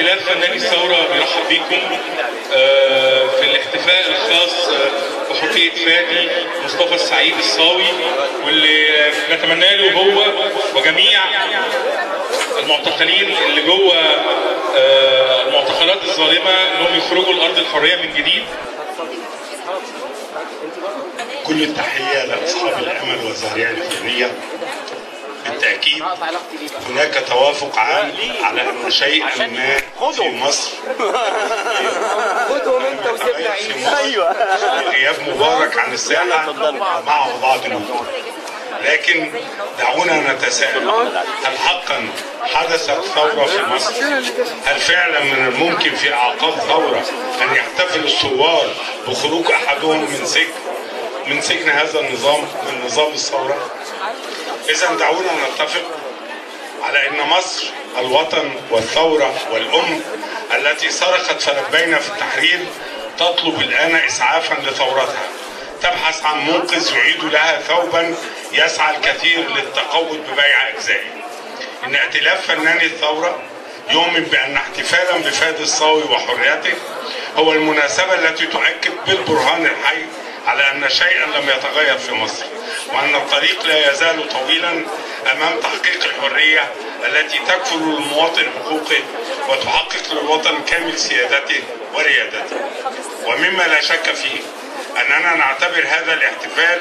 ميلاد فناني الثورة بيرحب بيكم آه، في الاحتفاء الخاص آه، بحقيقة فادي مصطفى السعيد الصاوي واللي آه، نتمنى له هو وجميع المعتقلين اللي جوه آه، المعتقلات الظالمة انهم يخرجوا لأرض الحرية من جديد كل التحية لأصحاب الأمل والزهرية الفنية بالتأكيد هناك توافق عام على أن شيئا ما في مصر خدهم انت وسيبنا في عيد مصر غياب مبارك عن الساحة معه بعض الوجود لكن دعونا نتساءل هل حقا حدثت ثورة في مصر؟ هل فعلا من الممكن في أعقاب ثورة أن يحتفل الثوار بخروج أحدهم من سجن من سجن هذا النظام من نظام الثورة؟ إذا دعونا نتفق على أن مصر الوطن والثورة والأم التي صرخت فلبينا في التحرير تطلب الآن إسعافا لثورتها تبحث عن منقذ يعيد لها ثوبا يسعى الكثير للتقوض ببيع أجزائه إن ائتلاف فناني الثورة يؤمن بأن احتفالا بفادي الصاوي وحريته هو المناسبة التي تؤكد بالبرهان الحي على أن شيئا لم يتغير في مصر وأن الطريق لا يزال طويلا أمام تحقيق الحرية التي تكفل للمواطن حقوقه وتحقق للوطن كامل سيادته وريادته ومما لا شك فيه أننا نعتبر هذا الاحتفال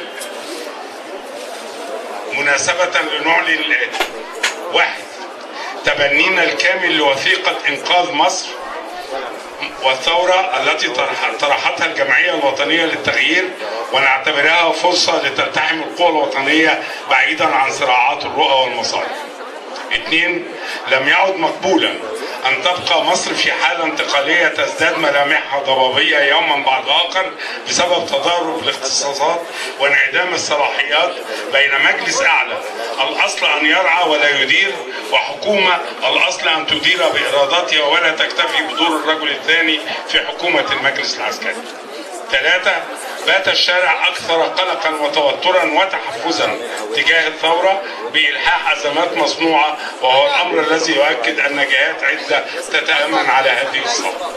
مناسبة لنعلن الآتي واحد تبنينا الكامل لوثيقة إنقاذ مصر والثورة التي طرح- طرحتها الجمعية الوطنية للتغيير ونعتبرها فرصة لتلتحم القوى الوطنية بعيدا عن صراعات الرؤى والمصالح. اثنين لم يعد مقبولا أن تبقى مصر في حالة انتقالية تزداد ملامحها ضبابية يوما بعد آخر بسبب تضارب الاختصاصات وانعدام الصلاحيات بين مجلس أعلى الأصل أن يرعى ولا يدير وحكومة الأصل أن تدير بإرادتها ولا تكتفي بدور الرجل الثاني في حكومة المجلس العسكري ثلاثة بات الشارع أكثر قلقا وتوترا وتحفزا تجاه الثورة بإلحاح أزمات مصنوعة وهو الأمر الذي يؤكد أن جهات عدة تتأمن على هذه الثورة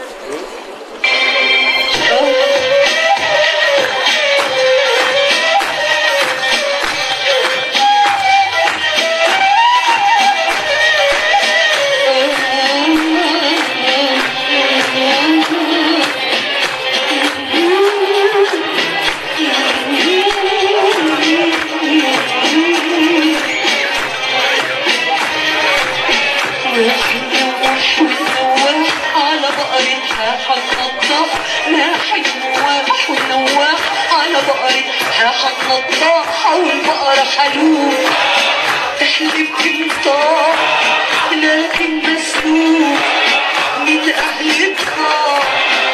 على بقرتها حنطاح ناحي نواح ونواح على بقرتها حنطاح والبقرة حلوب تحلب بنطاح لكن مسلوب من أهل الطاح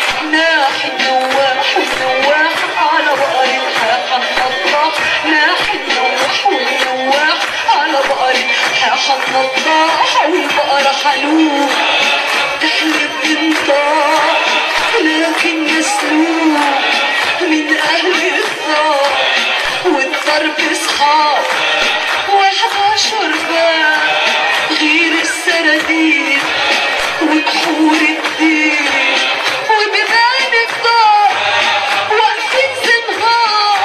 ناحي نواح ونواح على بقرتها حنطاح ناحي نواح ونواح على بقرتها حنطاح والبقرة حلوب تحلب بنطاح لكن مسلوب من أهل الثار والضرب صحاب واحد عشر باب غير السراديب وبحور الدين وبيبان الدار واقفين زنهار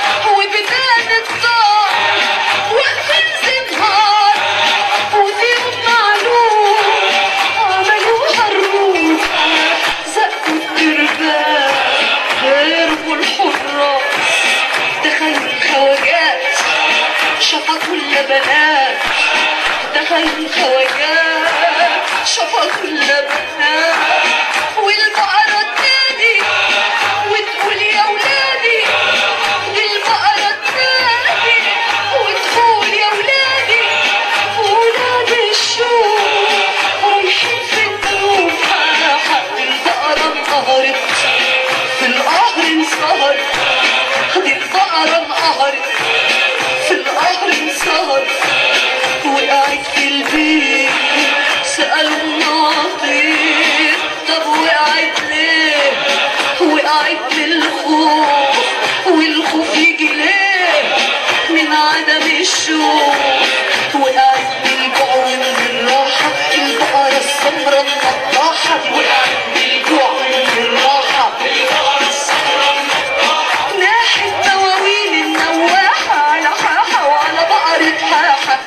وبيبان الدار واقفين زنهار وفيهم معلوم عملوها الروح زقوا الدربان هربوا الحراس دخلوا الخواجات شفطوا اللبنات دخلوا الخواجات شفطوا اللبنات والبقرة تنادي وتقول يا ولادي دي البقرة تنادي وتقول يا ولادي ولاد الشوق رايحين في النوم على حق البقرة انقهرت في القهر انصهرت دي البقرة انقهرت في القهر انصهرت وقعت في البيت سألوا الناطير طب وقعت ليه وقعت من الخوف والخوف يجي ليه من عدم الشوق وقعت من الجوع ومن الراحة البقرة السمرة المطاحة النطاحة دي وقعت بالجوع والراحة ناحت دواوين النواحة على حاحة وعلى بقرة حاحة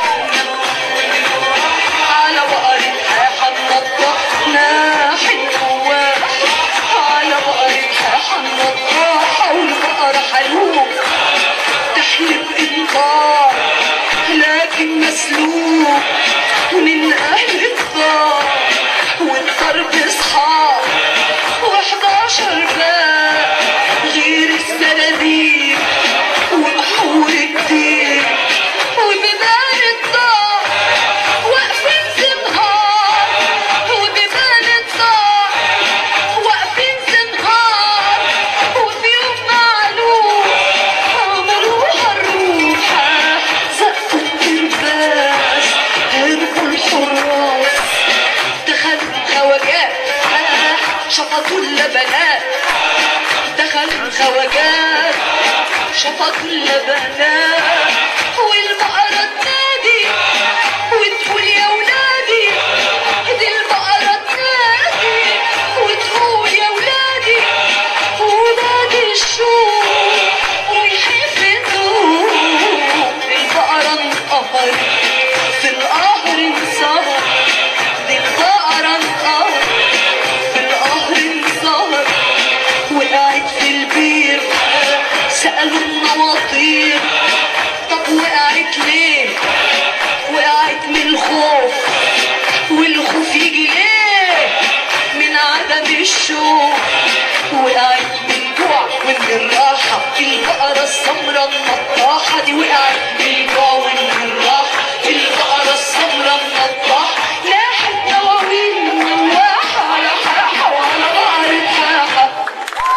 على بقرة حاحة النطاحة ناحت نواحة على بقرة حاحة النطاحة والبقرة حلوب تحلب انطار لكن مسلوب من اهل الدار والضرب اصحاب وحداشر باب غير السناديق وبحور كتير وبيبان الدار واقفين زنهار وبيبان الدار واقفين زنهار وفي يوم معلوم عملوها الروحة زقوا الترباس هربوا الحراس دخلوا خواجات شفطوا اللبنات دخلوا خواجات شفطوا اللبنات والبقرة تنادي وتقول يا ولادي دي البقرة تنادي وتقول يا ولادي ولادي الشوق ويحفظوا البقرة انقهرت في القهر انصهر دي البقرة انقهرت في القهر انصهر وقعت في البير سألوا النواطير طب وقعت ليه وقعت من الخوف والخوف يجي ليه من عدم الشوق وقعت من جوع ومن الراحة البقرة السمرة النطاحة دي وقعت من الجوع ومن الراحة البقرة السمرة النطاحة لاحت دواوين نواحة على حاحة وعلى بقرة حاحة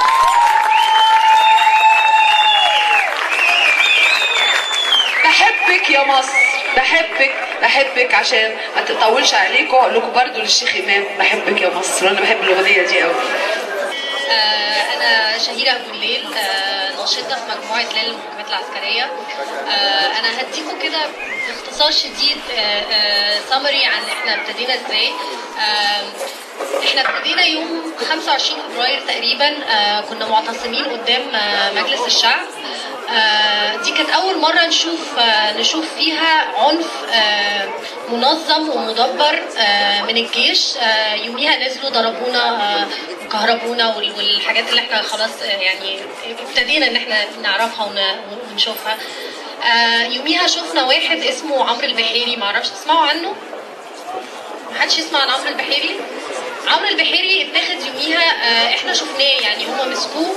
بحبك يا مصر بحبك بحبك عشان ما تطولش عليكم اقول لكم برضه للشيخ امام بحبك يا مصر وانا بحب الاغنيه دي قوي آه، أنا شهيرة أبو الليل آه، ناشطة في مجموعة ليل المحكمات العسكرية آه، أنا هديكم كده باختصار شديد سمري عن إحنا ابتدينا إزاي آه، إحنا ابتدينا يوم 25 فبراير تقريبا آه، كنا معتصمين قدام آه، مجلس الشعب آه، دي كانت أول مرة نشوف آه، نشوف فيها عنف آه، منظم ومدبر آه، من الجيش آه، يوميها نزلوا ضربونا آه، كهربونا وال- والحاجات اللي احنا خلاص آه، يعني ابتدينا ان احنا نعرفها ون- ونشوفها آه، يوميها شفنا واحد اسمه عمرو البحيري معرفش تسمعوا عنه محدش يسمع عن عمرو البحيري عمرو البحيري اتاخد يوميها آه، احنا شفناه يعني هما مسكوه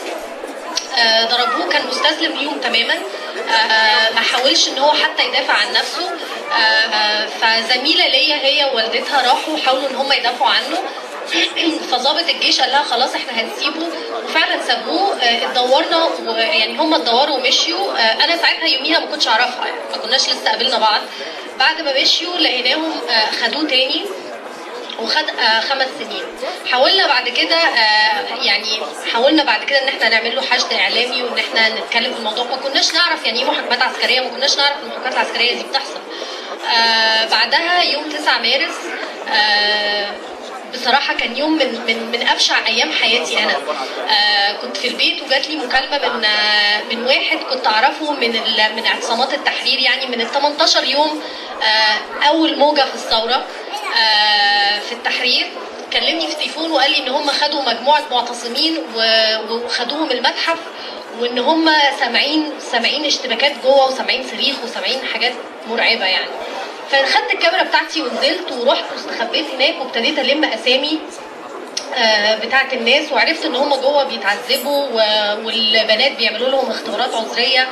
آه، ضربوه كان مستسلم ليهم تماما آه، ما حاولش ان هو حتى يدافع عن نفسه آه، آه، فزميله ليا هي ووالدتها راحوا حاولوا ان هم يدافعوا عنه فظابط الجيش قال لها خلاص احنا هنسيبه وفعلا سابوه آه، اتدورنا ويعني هم اتدوروا ومشيوا آه، انا ساعتها يوميها ما كنتش اعرفها يعني ما كناش لسه قابلنا بعض بعد ما مشيوا لقيناهم آه، خدوه تاني وخد آه خمس سنين حاولنا بعد كده آه يعني حاولنا بعد كده ان احنا نعمل له حشد اعلامي وان احنا نتكلم في الموضوع ما كناش نعرف يعني ايه محاكمات عسكريه ما كناش نعرف ان المحاكمات العسكريه دي بتحصل آه بعدها يوم 9 مارس آه بصراحة كان يوم من من من أبشع أيام حياتي أنا. آه كنت في البيت وجات لي مكالمة من آه من واحد كنت أعرفه من ال- من اعتصامات التحرير يعني من ال 18 يوم آه أول موجة في الثورة آه في التحرير كلمني في التليفون وقال لي ان هم خدوا مجموعه معتصمين و- وخدوهم المتحف وان هم سامعين سامعين اشتباكات جوه وسامعين صريخ وسامعين حاجات مرعبه يعني فخدت الكاميرا بتاعتي ونزلت ورحت واستخبيت هناك وابتديت الم اسامي آه، بتاعت الناس وعرفت ان هم جوه بيتعذبوا و- والبنات بيعملوا لهم اختبارات عذريه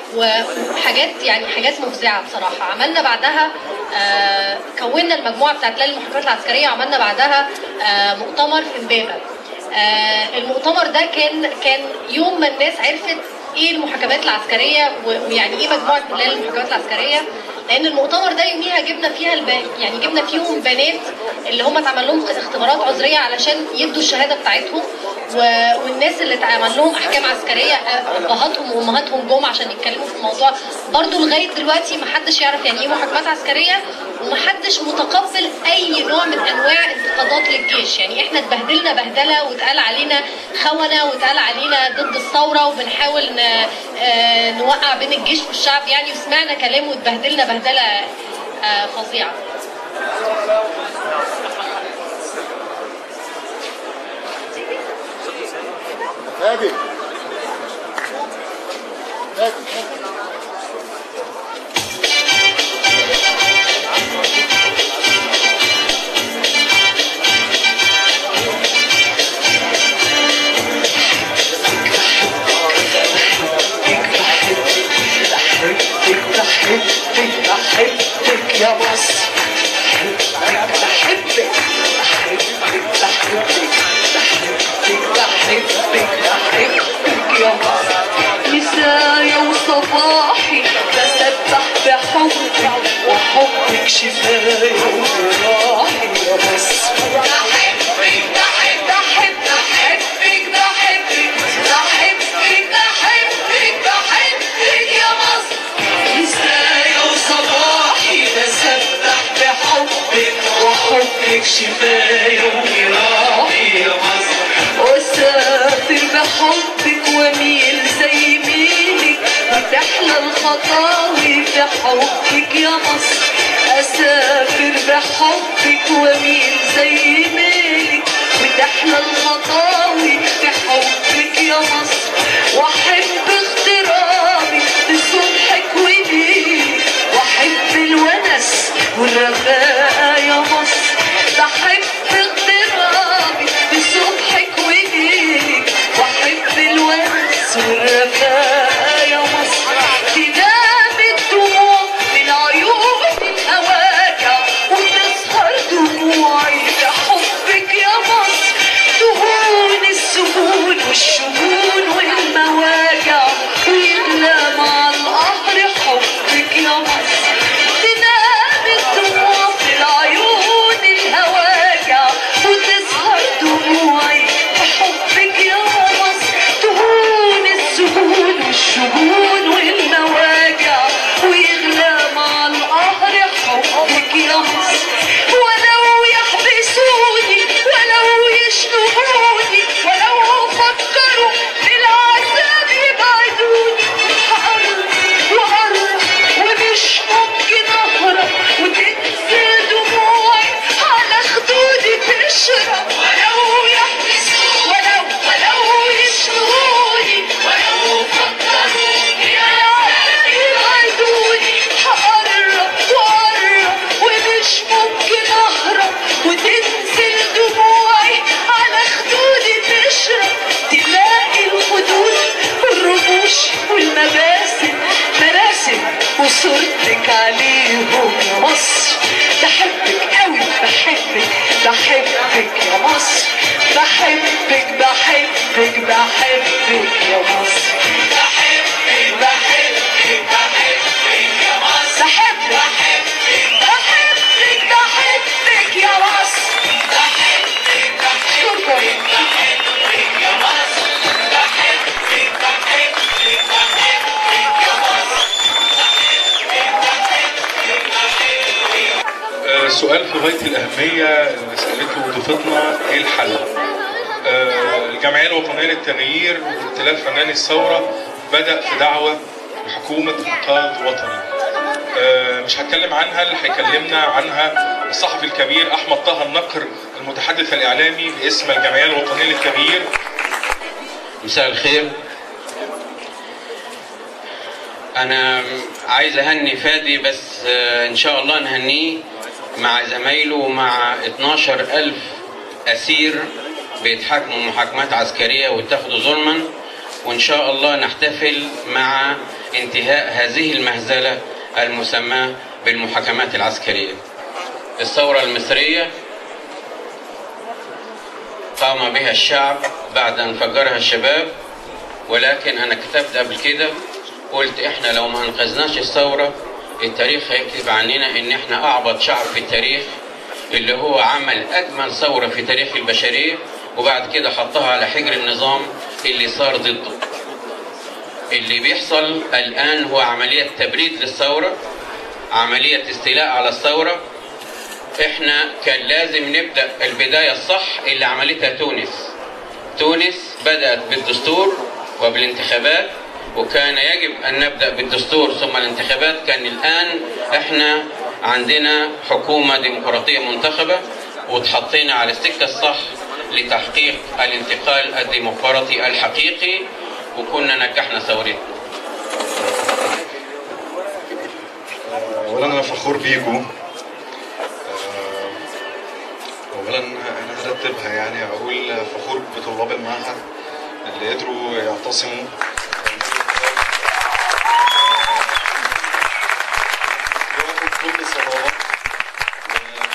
وحاجات يعني حاجات مفزعه بصراحه عملنا بعدها آه، كونا المجموعه بتاعت ليالي المحاكمات العسكريه وعملنا بعدها آه، مؤتمر في امبابه آه، المؤتمر ده كان كان يوم ما الناس عرفت ايه المحاكمات العسكريه و- ويعني ايه مجموعه ليالي المحاكمات العسكريه لان المؤتمر ده يوميها جبنا فيها الب... يعني جبنا فيهم بنات اللي هم اتعمل لهم اختبارات عذريه علشان يدوا الشهاده بتاعتهم و- والناس اللي اتعمل لهم احكام عسكريه آه، ابهاتهم وامهاتهم جم عشان يتكلموا في الموضوع برضو لغايه دلوقتي محدش يعرف يعني ايه محاكمات عسكريه ومحدش متقبل اي نوع من انواع انتقادات للجيش يعني احنا اتبهدلنا بهدله واتقال علينا خونه واتقال علينا ضد الثوره وبنحاول ن- آه، نوقع بين الجيش والشعب يعني وسمعنا كلام واتبهدلنا بهدله آه، فظيعه هادي بحبك بحبك بحبك يا مصر بحبك بحبك بحبك بحبك بحبك بحبك يا مصر مسايا وصباحي بسبح بحبك وحبك شفايا وجراحي يا مصر بحبك بحب بحب بحبك بحبك بحبك بحبك بحبك يا مصر مسايا وصباحي بسبح بحبك وحبك شفايا وجراحي يا مصر واسافر بحبك واميل زي ميلك وتحلى الخطاوي في حبك يا مصر اسافر بحبك واميل زي ميلك وتحلى الخطاوي في حبك يا مصر واحب اغترابي بصبحك وليلك واحب الونس والرفاقة يا مصر بحب اغترابي بصبحك وليلك واحب الونس والرفاقة يا مصر تنام الدموع من عيون الهواجع وتسهر دموعي بحبك يا مصر تهون السهول والشجون والمواجع ويغلى مع القهر حبك يا مصر تنام الدموع في العيون الهواجع وتسهر دموعي بحبك يا مصر تهون السهول والشجون والمواجع ويغلى مع القهر حبك يا مصر ولو يحبسوني ولو يشنقوني ولو فكروا بالعذاب يبعدوني هقرب وأقرب ومش ممكن أهرب وتنزل دموعي على خدودي تشرب ولو يحبسوني ولو ولو يشنقوني ولو فكروا بالعذاب يبعدوني هقرب وأقرب ومش ممكن أهرب وتنزل دموعي على خدودي تشرب تلاقي الخدود والرموش والمباسم مراسم وصورتك عليهم يا مصر بحبك قوي بحبك بحبك يا مصر بحبك بحبك بحبك يا مصر بحبك بحبك بحبك يا مصر بحبك بحبك بحبك يا مصر بحبك بحبك بحبك يا مصر بحبك بحبك بحبك يا مصر آه، سؤال في غاية الأهمية اللي سألته ضيفتنا إيه الحل؟ آه، الجمعية الوطنية للتغيير وائتلاف فناني الثورة بدأ في دعوة لحكومة إنقاذ وطني. آه، مش هتكلم عنها اللي هيكلمنا عنها الصحفي الكبير أحمد طه النقر المتحدث الإعلامي باسم الجمعية الوطنية للتغيير مساء الخير انا عايز اهني فادي بس آه، ان شاء الله نهنيه مع زمايله ومع 12 ألف أسير بيتحاكموا محاكمات عسكرية واتخذوا ظلما وإن شاء الله نحتفل مع انتهاء هذه المهزلة المسماة بالمحاكمات العسكرية الثورة المصرية قام بها الشعب بعد أن فجرها الشباب ولكن أنا كتبت قبل كده قلت إحنا لو ما أنقذناش الثورة التاريخ هيكتب عننا إن إحنا أعبط شعب في التاريخ اللي هو عمل أجمل ثورة في تاريخ البشرية وبعد كده حطها على حجر النظام اللي صار ضده اللي بيحصل الآن هو عملية تبريد للثورة عملية استيلاء على الثورة احنا كان لازم نبدأ البداية الصح اللي عملتها تونس تونس بدأت بالدستور وبالانتخابات وكان يجب أن نبدأ بالدستور ثم الانتخابات كان الآن احنا عندنا حكومة ديمقراطية منتخبة وتحطينا على السكة الصح لتحقيق الانتقال الديمقراطي الحقيقي وكنا نجحنا ثورتنا اولا انا فخور بيكم آه، اولا انا هرتبها يعني اقول فخور بطلاب المعهد اللي قدروا يعتصموا وقفوا بكل صلابه و-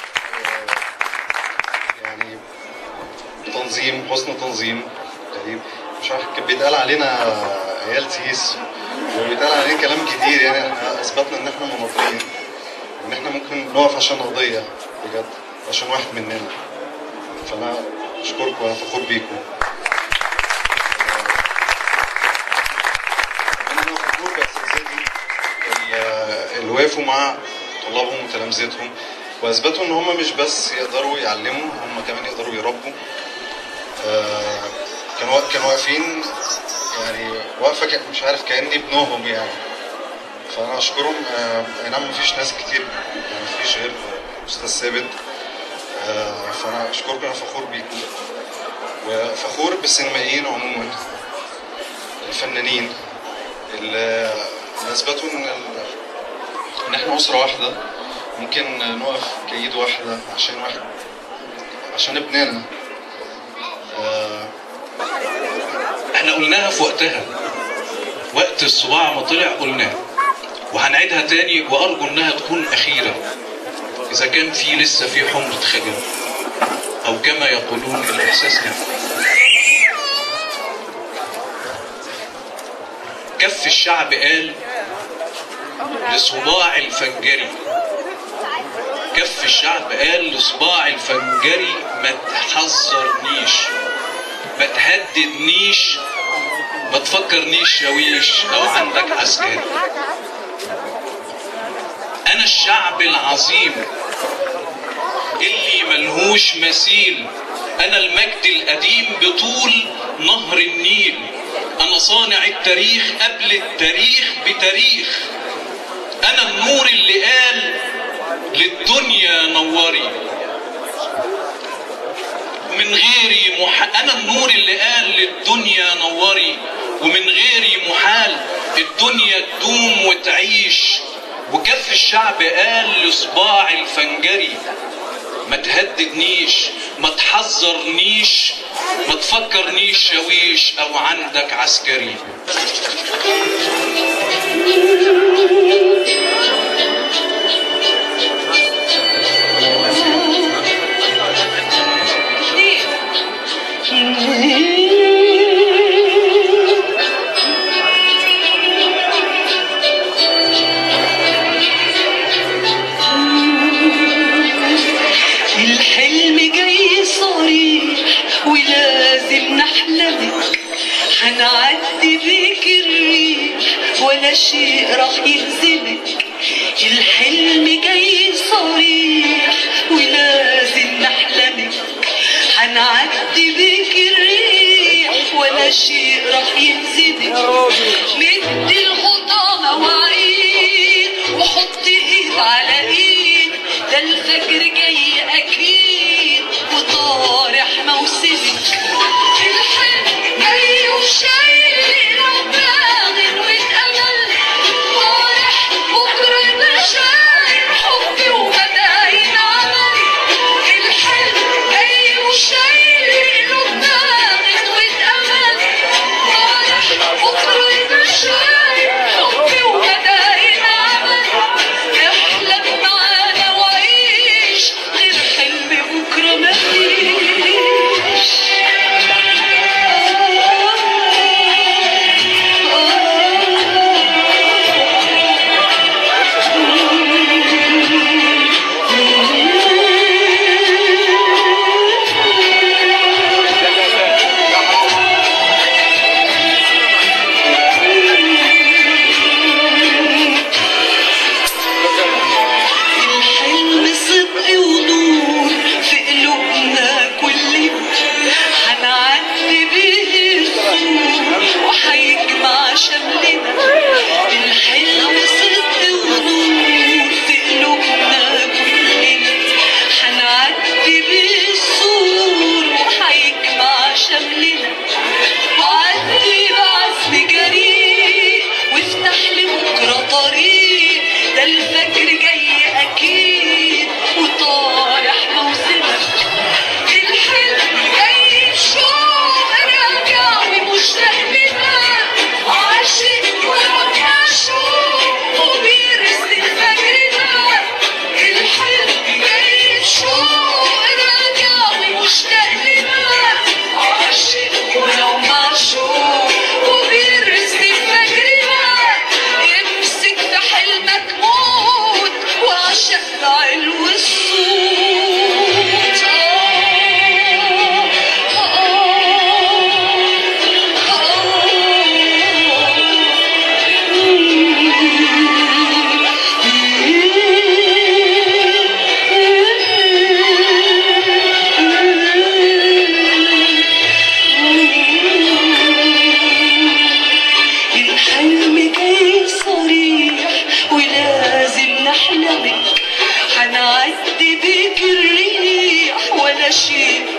آه، يعني تنظيم حسن تنظيم غريب مش عارف كان بيتقال علينا عيال سيس وبيتقال علينا كلام كتير يعني احنا اثبتنا ان احنا مناضلين ان احنا ممكن نقف عشان قضيه بجد عشان واحد مننا فانا اشكركم وانا فخور بيكم انا فخور باساتذتي ال- اللي وقفوا مع طلابهم وتلامذتهم واثبتوا ان هم مش بس يقدروا يعلموا هم كمان يقدروا يربوا آه، كانوا كانوا واقفين يعني واقفه ك- مش عارف كاني ابنهم يعني فانا اشكرهم آه، اي نعم مفيش ناس كتير يعني مفيش غير استاذ ثابت آه، فانا اشكركم انا فخور بيكم وفخور بالسينمائيين عموما الفنانين اللي اللي اثبتوا ان ال- ان احنا اسره واحده ممكن نقف كايد واحده عشان واحد عشان ابننا آه، احنا قلناها في وقتها وقت الصباع ما طلع قلناها وهنعيدها تاني وارجو انها تكون اخيره اذا كان في لسه في حمرة خجل او كما يقولون الاحساس نفسه كف الشعب قال لصباع الفنجري كف الشعب قال لصباع الفنجري ما تحذرنيش ما تهددنيش ما تفكرنيش شاويش او عندك عسكري انا الشعب العظيم اللي ملهوش مثيل انا المجد القديم بطول نهر النيل انا صانع التاريخ قبل التاريخ بتاريخ انا النور اللي قال للدنيا نوري من غيري مح... انا النور اللي قال للدنيا نوري ومن غيري محال الدنيا تدوم وتعيش وكف الشعب قال لصباع الفنجري ما تهددنيش ما تحذرنيش ما تفكرنيش شاويش او عندك عسكري الحلم جاي صريح ولازم نحلمك هنعدي بيك الريح ولا شيء راح يهزمك الحلم جاي صريح ولازم نحلمك هنعدي بيك الريح ولا شيء راح يهزمك مد الخطى مواعيد وحط ايد على ايد ده الفجر جاي اكيد وطارح موسمك الحلم جاي وشايل وباغن واتأمل طارح بكرة المشاعر حبي وبداين عمل الحلم جاي وشايل وباغن واتأمل طارح بكرة المشاعر حبي وبداين عمل احلم معانا وعيش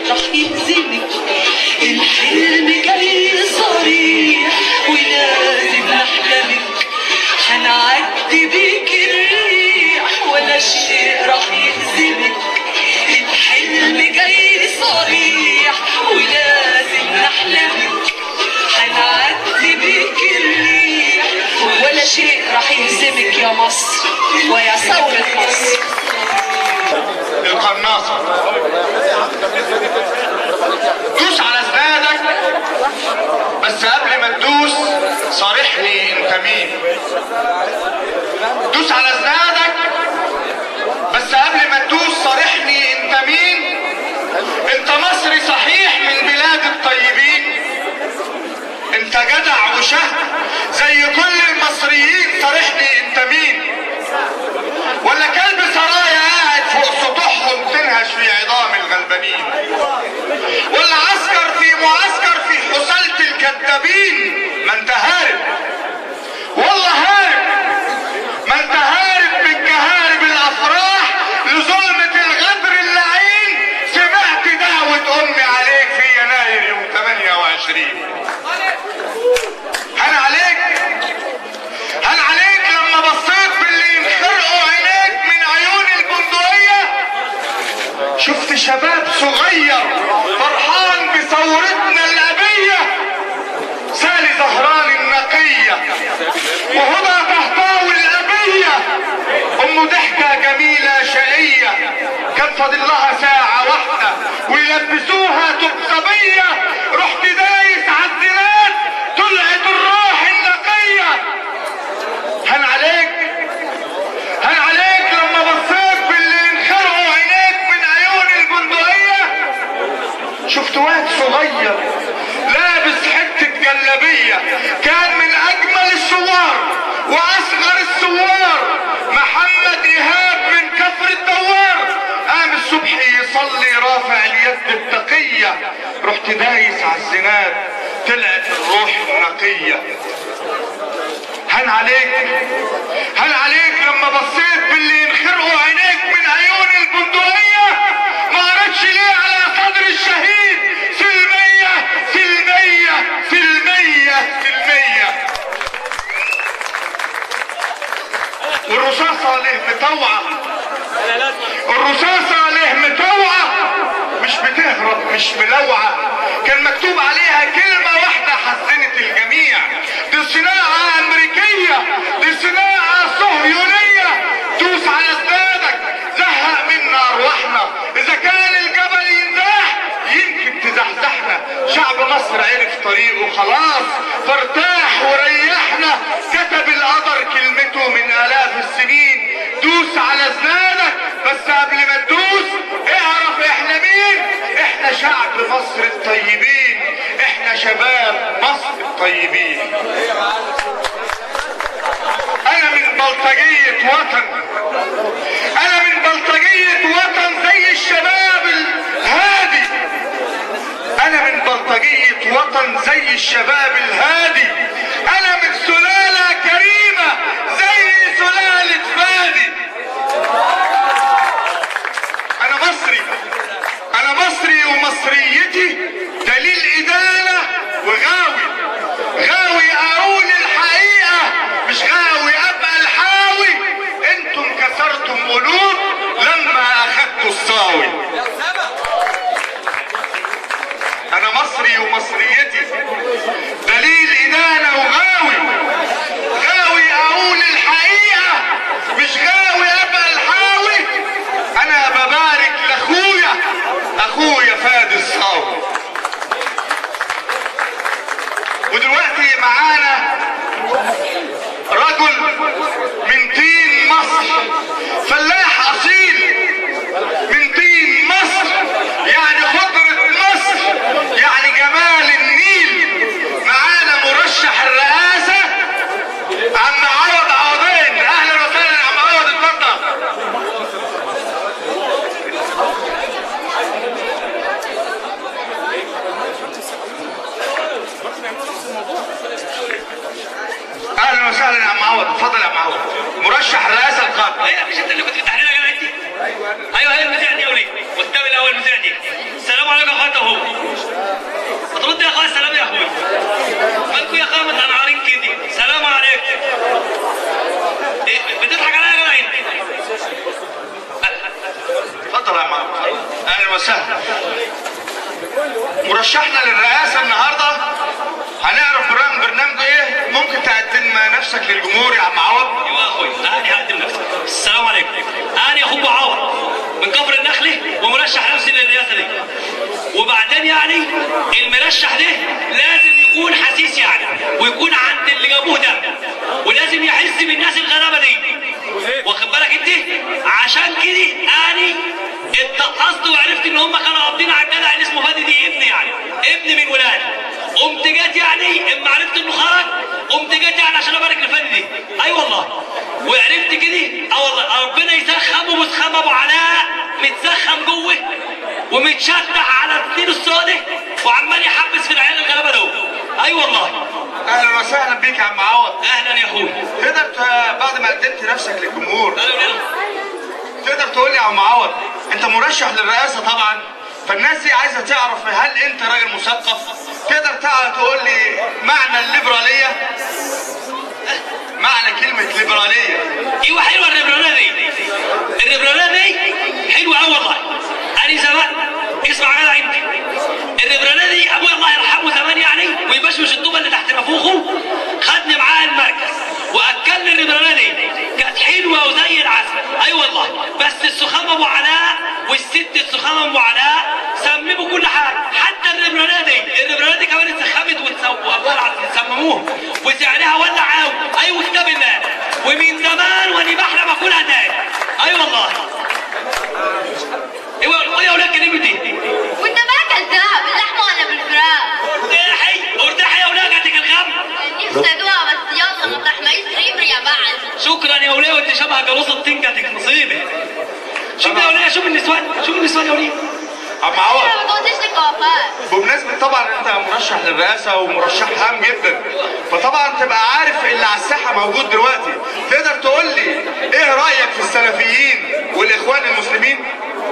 راح يهزمك الحلم جاي صريح ولازم نحلمك هنعدي بيك الريح ولا شيء راح يهزمك الحلم جاي صريح ولازم نحلمك هنعدي بيك الريح ولا شيء راح يهزمك يا مصر ويا ثورة مصر القناصة دوس على اسنانك بس قبل ما تدوس صارحني انت مين دوس على اسنانك بس قبل ما تدوس صارحني انت مين انت مصري صحيح من بلاد الطيبين انت جدع وشهم زي كل المصريين صارحني انت مين ولا كلب سرايا قاعد فوق سطوحهم تنهش في عظام الغلبانين ولا عسكر في معسكر في حصلة الكذابين ما انت هارب والله هارب ما انت هارب من كهارب الافراح لظلمة الغدر اللعين سمعت دعوة امي عليك في يناير يوم 28 هن عليك هل عليك لما بصيت باللي ينخرقوا عينيك من عيون البندقية شفت شباب صغير فرحان بثورتنا الأبية سالي زهران النقية وهدى طهطاوي الأبية أم ضحكة جميلة شقية كان فاضل لها ساعة واحدة ويلبسوها تقصبية رحت دايس عالزناد طلعت الروح النقية هن عليك هن عليك لما بصيت باللي انخرقوا عينيك من عيون البندقية شفت واد صغير لابس حتة جلابية كان من أجمل الثوار وأصغر الثوار محمد إيهاب من كفر الدوار قام الصبح يصلي رافع اليد التقية رحت دايس على الزناد طلعت الروح النقية هن عليك هن عليك لما بصيت باللي ينخرقوا عينيك من عيون البندقية ما قريتش ليه على صدر الشهيد سلمية سلمية سلمية سلمية والرصاصة ليه مطوعة الرصاصة ليه مطوعة مش بتهرب مش ملوعة كان مكتوب عليها كلمة واحدة حزنت الجميع دي صناعة أمريكية دي صناعة صهيونية دوس على اسنانك زهق منا أرواحنا إذا كان الجبل ينزاح يمكن تزحزحنا شعب مصر عرف طريقه خلاص فارتاح وريحنا كتب القدر كلمته من آلاف السنين دوس على اسنانك بس قبل ما تدوس اعرف احنا مين احنا شعب مصر الطيبين احنا شباب مصر الطيبين انا من بلطجية وطن انا من بلطجية وطن زي الشباب الهادي انا من بلطجية وطن زي الشباب الهادي انا من سلالة كريمة زي سلالة فادي انا مصري انا مصري ومصريتي دليل ادانة وغاوي غاوي اقول الحقيقة مش غاوي ابقى الحاوي انتم كسرتم قلوب لما اخدتوا الصاوي انا مصري ومصريتي دليل ادانة وغاوي غاوي اقول الحقيقة مش غاوي ابقى الحاوي انا ببارك لاخويا اخويا فادي الصاوي ودلوقتي معانا رجل من طين مصر فلاح اهلا وسهلا مرشحنا للرئاسه النهارده هنعرف برنامج برنامج ايه ممكن تقدم نفسك للجمهور يا عم عوض ايوه يا اخوي تعالى هقدم نفسك السلام عليكم انا اخوك عوض من كفر النخله ومرشح نفسي للرئاسه دي وبعدين يعني المرشح ده لازم يكون حسيس يعني ويكون عند اللي جابوه ده ولازم يحس بالناس الغلابه دي واخد بالك انت عشان كده انا اتقصت وعرفت ان هم كانوا قابضين على الجدع اللي اسمه فادي دي ابني يعني ابن من ولادي قمت جيت يعني اما عرفت انه خرج قمت جيت يعني عشان ابارك لفادي دي اي أيوة والله وعرفت كده اه والله ربنا يسخم ومسخم ابو علاء متسخم جوه ومتشتح على الدين السوداء وعمال يحبس في العيال الغلابه دول اي أيوة والله اهلا وسهلا بيك يا عم عوض اهلا يا اخوي تقدر ت- بعد ما قدمت نفسك للجمهور تقدر تقول لي يا عم عوض انت مرشح للرئاسه طبعا فالناس دي عايزه تعرف هل انت راجل مثقف تقدر تع- تقول لي معنى الليبراليه معنى كلمه ليبراليه ايوه حلوه الريبرانيه دي الريبرانيه دي حلوه قوي والله انا زمان اسمع جدع انت الريبرانيه دي ابويا الله يرحمه زمان يعني ويبشوش الطوبه اللي تحت نافوخه خدني معاه المركز واكلني الريبرانيه دي كانت حلوه وزي العسل اي أيوة والله بس السخام ابو علاء والست السخام ابو علاء سمموا كل حاجه حتى الريبرانيه دي الريبرانيه دي كمان اتسخمت واتسووا والله العظيم سمموها وسعرها ولع قوي ايوه كتاب الله ومن زمان وانا بحلم اكلها تاني اي أيوة والله ايوه يا ولاد كلمتي وانت بقى كذاب باللحمه ولا بالفراخ؟ ارتاحي ارتاحي يا ولاد هاتك الغم نفسي ادوقها بس يلا ما تحميش ريبر يا بعد شكرا يا وليه وانت شبه جلوس الطين كانت مصيبه شوف يا وليه شوف النسوان شوف النسوان يا وليه عم عوض ما توديش للكوافير بمناسبة طبعا انت مرشح للرئاسة ومرشح هام جدا فطبعا تبقى عارف اللي على الساحة موجود دلوقتي تقدر تقول لي ايه رأيك في السلفيين والاخوان المسلمين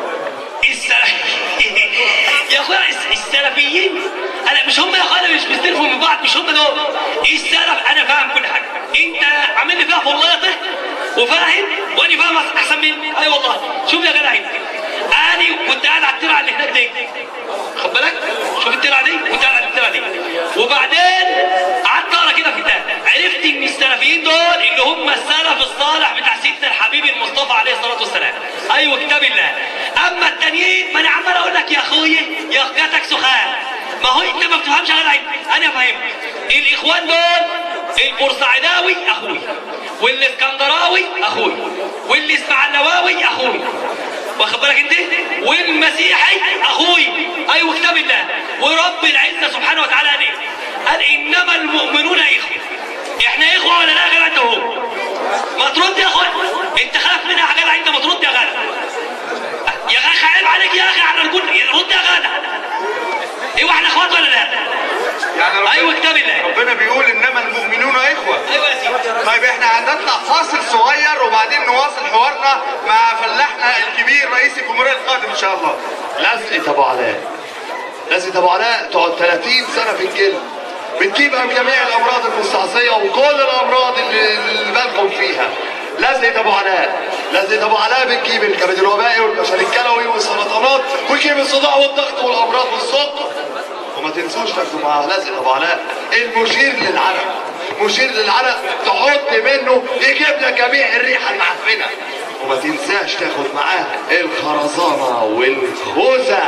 السلفيين يا اخويا الس- السلفيين انا مش هم يا اخويا مش بيستلفوا من بعض مش هم دول السلف انا فاهم كل حاجه انت عامل لي فيها فلاطه وفاهم وانا فاهم احسن مني اي والله شوف يا جدع انت انا كنت قاعد على الترعه اللي هناك دي خد بالك شوف الترعه دي كنت قاعد على الترعه دي وبعدين قعدت اقرا كده في كتاب عرفت ان السلفيين دول اللي هم السلف الصالح بتاع سيدنا الحبيب المصطفى عليه الصلاه والسلام ايوه كتاب الله اما التانيين ما انا عمال اقول لك يا اخويا يا اخواتك سخان ما هو انت ما بتفهمش انا انا فاهم الاخوان دول البورسعيداوي اخوي والاسكندراوي اخوي والاسماعيلاوي اخوي واخد بالك انت والمسيحي اخوي ايوه كتاب الله ورب العزه سبحانه وتعالى قال ايه؟ قال انما المؤمنون اخوه احنا اخوه ولا لا يا جدع انت هو ما ترد يا اخويا انت خايف منها يا جدع انت ما ترد يا جدع يا اخي عيب عليك يا اخي على الكل رد يا جدع ايوه احنا اخوات ولا لا؟ يعني ربنا ايوه كتاب الله ربنا بيقول انما المؤمنون اخوة ايوه يا سيدي طيب احنا هنطلع فاصل صغير وبعدين نواصل حوارنا مع فلاحنا الكبير رئيس الجمهورية القادم ان شاء الله لزقة ابو علاء لزقة ابو علاء تقعد 30 سنة في الجلد بتجيب جميع الامراض المستعصية وكل الامراض اللي اللي بالكم فيها لزقة ابو علاء لزقة ابو علاء بتجيب الكبد الوبائي والفشل الكلوي والسرطانات وتجيب الصداع والضغط والامراض والسكر وما تنسوش تاخدوا معاها لزقة ابو علاء المشير للعرق مشير للعرق تحط منه يجيب لك جميع الريحة المعفنة وما تنساش تاخد معاه الخرزانة والخوذة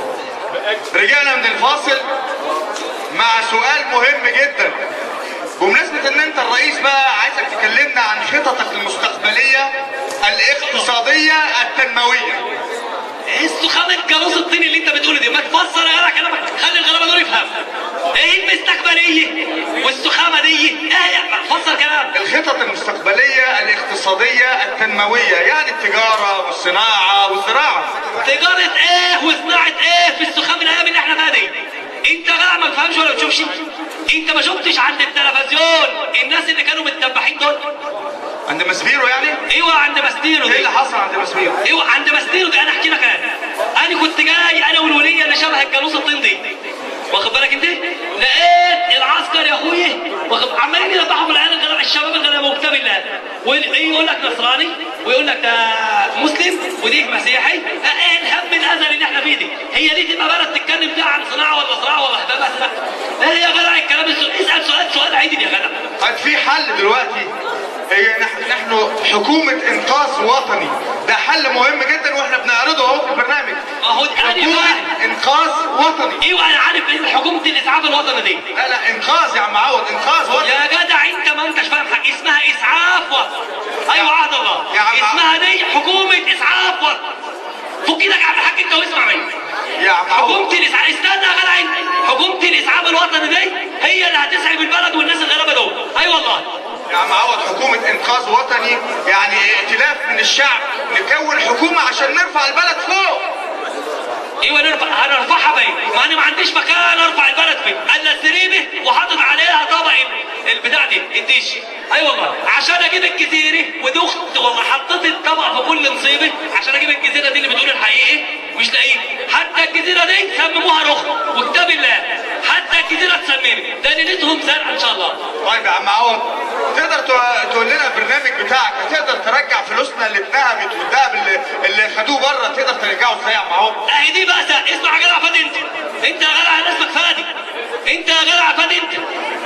رجعنا من الفاصل مع سؤال مهم جدا بمناسبة ان انت الرئيس بقى عايزك تكلمنا عن خططك المستقبلية الاقتصادية التنموية ايه السخامة الجلوس الطين اللي انت بتقوله دي ما تفسر يا جدع كلامك خلي الغلابه دول يفهموا ايه المستقبليه والسخامه دي ايه فسر كلام الخطط المستقبلية الاقتصادية التنموية يعني التجارة والصناعة والزراعة تجارة ايه وصناعة ايه في السخام الايام اللي احنا فيها دي انت بقى ما بتفهمش ولا بتشوفش انت ما شفتش عند التلفزيون الناس اللي كانوا متدبحين دول عند مسبيرو يعني ايوه عند مستيرو ايه دي اللي حصل عند مسبيرو ايوه عند مستيرو دي انا احكي لك انا انا كنت جاي انا والوليه اللي شبه الجاموس الطين دي واخد بالك انت لقيت العسكر يا اخويا واخد عمالين يذبحوا بالعيال الغلابه الشباب الغلابه وكتاب الله وايه يقول لك نصراني ويقول لك ده مسلم وديك مسيحي ايه الهم الازلي اللي احنا بقى لا يا جدع الكلام السؤال اسال سؤال سؤال عادي يا جدع طيب في حل دلوقتي هي نحن نحن حكومة إنقاذ وطني ده حل مهم جدا واحنا بنعرضه اهو في البرنامج اهو يعني حكومة بقى إنقاذ وطني ايوه انا عارف ان حكومه الاسعاف الوطني دي لا لا إنقاذ يا عم عوض إنقاذ وطني يا جدع انت ما انتش فاهم حاجه اسمها اسعاف وطني ايوه عهد الله يا عم اسمها دي حكومه اسعاف وطني فك ايدك يا عم الحاج انت واسمع مني يا عم عوض حكومه الاسعاف استنى يا جدع انت حكومه الاسعاف الوطني دي هي اللي هتسعف البلد والناس الغلابه دول اي والله يا عم عوض حكومة إنقاذ وطني يعني ائتلاف من الشعب نكون حكومة عشان نرفع البلد فوق ايوه نرفع هنرفعها بين ما انا ما عنديش مكان ارفع البلد فيه الا الزريبه وحاطط عليها طبق البتاع دي الدش اي أيوة والله عشان اجيب الجزيره ودخت والله حطيت الطبق في كل نصيبه عشان اجيب الجزيره دي اللي بتقول الحقيقه مش لاقيه حتى الجزيره دي سمموها رخ وكتاب الله حتى الجزيره اتسممت ده ليلتهم زرع ان شاء الله طيب يا عم عوض تقدر تو- تقول لنا البرنامج بتاعك هتقدر ترجع فلوسنا اللي اتنهبت والدهب اللي, اللي خدوه بره تقدر ترجعه ازاي يا عم عوض؟ اهي دي بقى سهل. اسمع يا جدع فادي انت انت يا جدع انا اسمك فادي انت يا جدع فادي انت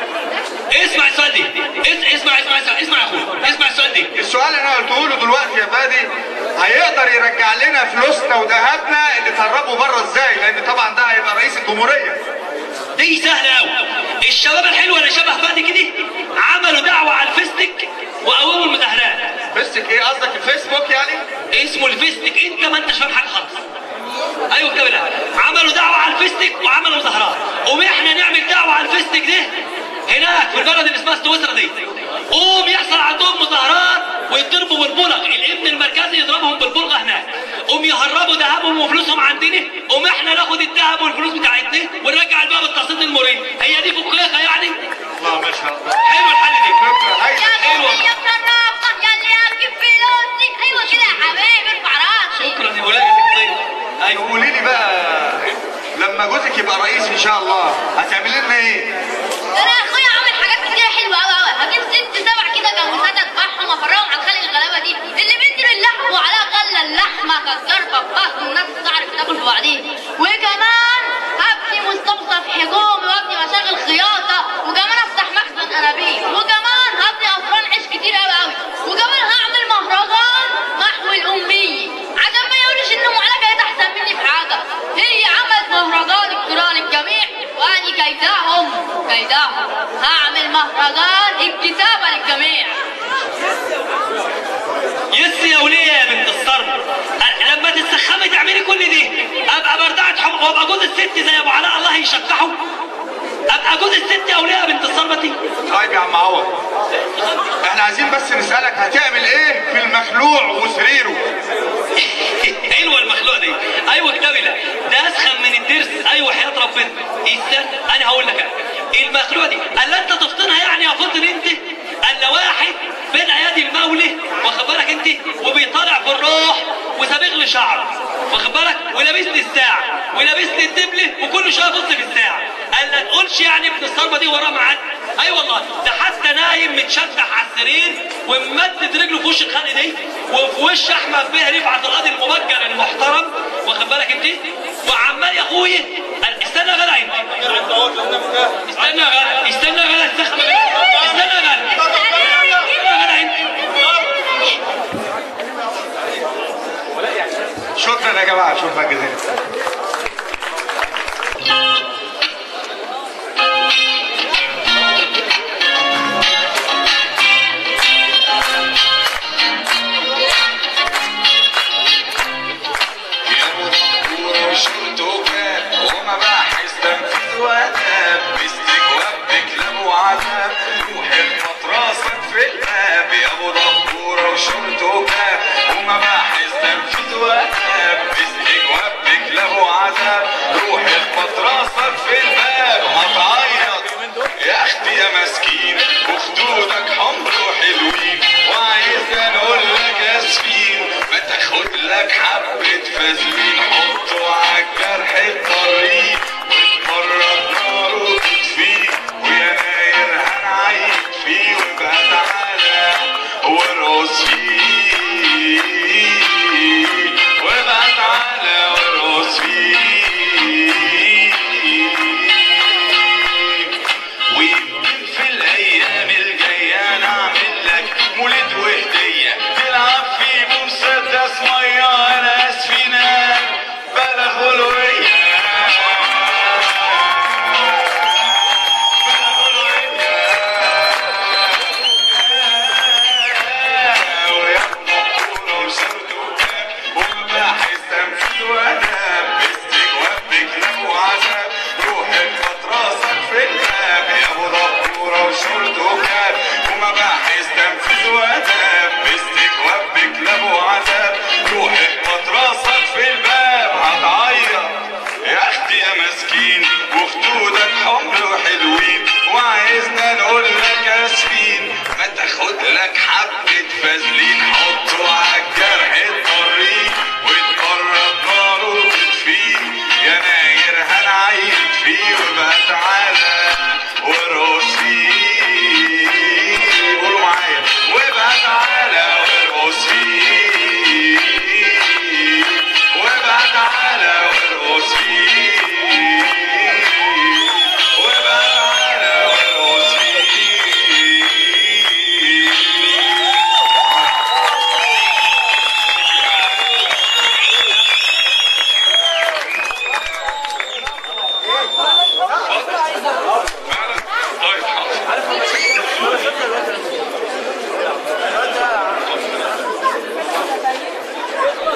اسمع السؤال دي اس- اسمع اسمع اسمع اسمع يا اخويا اسمع السؤال دي السؤال اللي انا قلته له دلوقتي يا فادي هيقدر يرجع لنا فلوسنا وذهبنا اللي تهربوا بره ازاي؟ لان طبعا ده هيبقى رئيس الجمهوريه. دي سهله قوي الشباب الحلوه اللي شبه فادي كده عملوا دعوه على الفيسبوك وقوموا المظاهرات فيسبوك ايه قصدك الفيسبوك يعني؟ اسمه الفيستك انت ما انتش فاهم حاجه خالص ايوه كده لا. عملوا دعوه على الفيستك وعملوا مظاهرات قوم احنا نعمل دعوه على الفيستك ده هناك في البلد اللي اسمها سويسرا دي قوم يحصل عندهم مظاهرات ويضربوا بالبلغ الامن المركزي يضربهم بالبلغه هناك قوم يهربوا ذهبهم وفلوسهم عندنا قوم احنا ناخد الذهب والفلوس بتاعتنا ونرجع الباب التقسيط المريض هي دي فكاهه يعني الله ما شاء الله. حلو الحل دي شكرا هاي حلوه ايوه كده يا حبايبي ارفع راسي شكرا يا ولاد الطيب ايوه قولي لي بقى لما جوزك يبقى رئيس ان شاء الله هتعمل لنا ايه؟ ده انا اخويا عامل حاجات كتير حلوه قوي قوي هجيب ست سبع كده جوزات اذبحهم وافرجهم على الخلق الغلابه دي اللي بيدوا اللحم وعليها غله اللحمه كانت ضربه بطن الناس تعرف تاكل في بعضيها وكمان هبني مستوصف حجومي وابني مشاغل خياطه وكمان افتح مخزن انابيب وكمان هبني افران عيش كتير قوي قوي وكمان هعمل مهرجان محو الاميه عشان ما يقولوش ان ام علاء كانت احسن مني في حاجه هي عملت مهرجان اقتراع للجميع واني كيداهم كيداهم هعمل مهرجان الكتابه للجميع يس يا وليه يا بنت الصرف أ- لما تتسخمي تعملي كل دي ابقى بردعة حب وابقى جوز الست زي ابو علاء الله يشكحه ابقى جوز الست يا وليه يا بنت الصرفه دي طيب يا عم عوض احنا عايزين بس نسالك هتعمل ايه في المخلوع وسريره؟ حلوه المخلوقه دي ايوه كتابي لا ده اسخن من الدرس ايوه حياه ربنا استنى انا هقول لك أنا. المخلوقه دي الا انت تفطنها يعني يا فطن انت الا واحد بين ايادي المولى واخد بالك انت وبيطالع في الروح وسابغ لي شعر واخد بالك ولابس لي الساعه ولابس لي الدبله وكل شويه يبص في الساعه الا تقولش يعني ابن الصربه دي وراه معاد اي أيوة والله ده حتى نايم متشدح على السرير وممدد رجله في وش الخلق دي وفي وش احمد به رفعت القاضي المبجل المحترم واخد بالك انت وعمال يا اخويا قال استنى يا جدع انت استنى يا جدع استنى يا جدع استخبى استنى يا جدع استنى يا جدع انت شكرا يا جماعه شكرا جزيلا ومباحث تنفيذ واداب باستجواب بكلام وعذاب روح اخبط راسك في الباب يا ابو دبوره وشرط وكاب ومباحث تنفيذ واداب باستجواب بكلام وعذاب روح اخبط راسك في الباب هتعيط يا اختي يا مسكين وخدودك حمر وحلوين وعايز نقول لك اسفين ما تاخد لك حبة فازلين حطه عالجرح الطريق وتبرد نار وتطفيه ويناير هنعيد فيه وابقى تعالى وارقص فيه وابقى تعالى وارقص فيه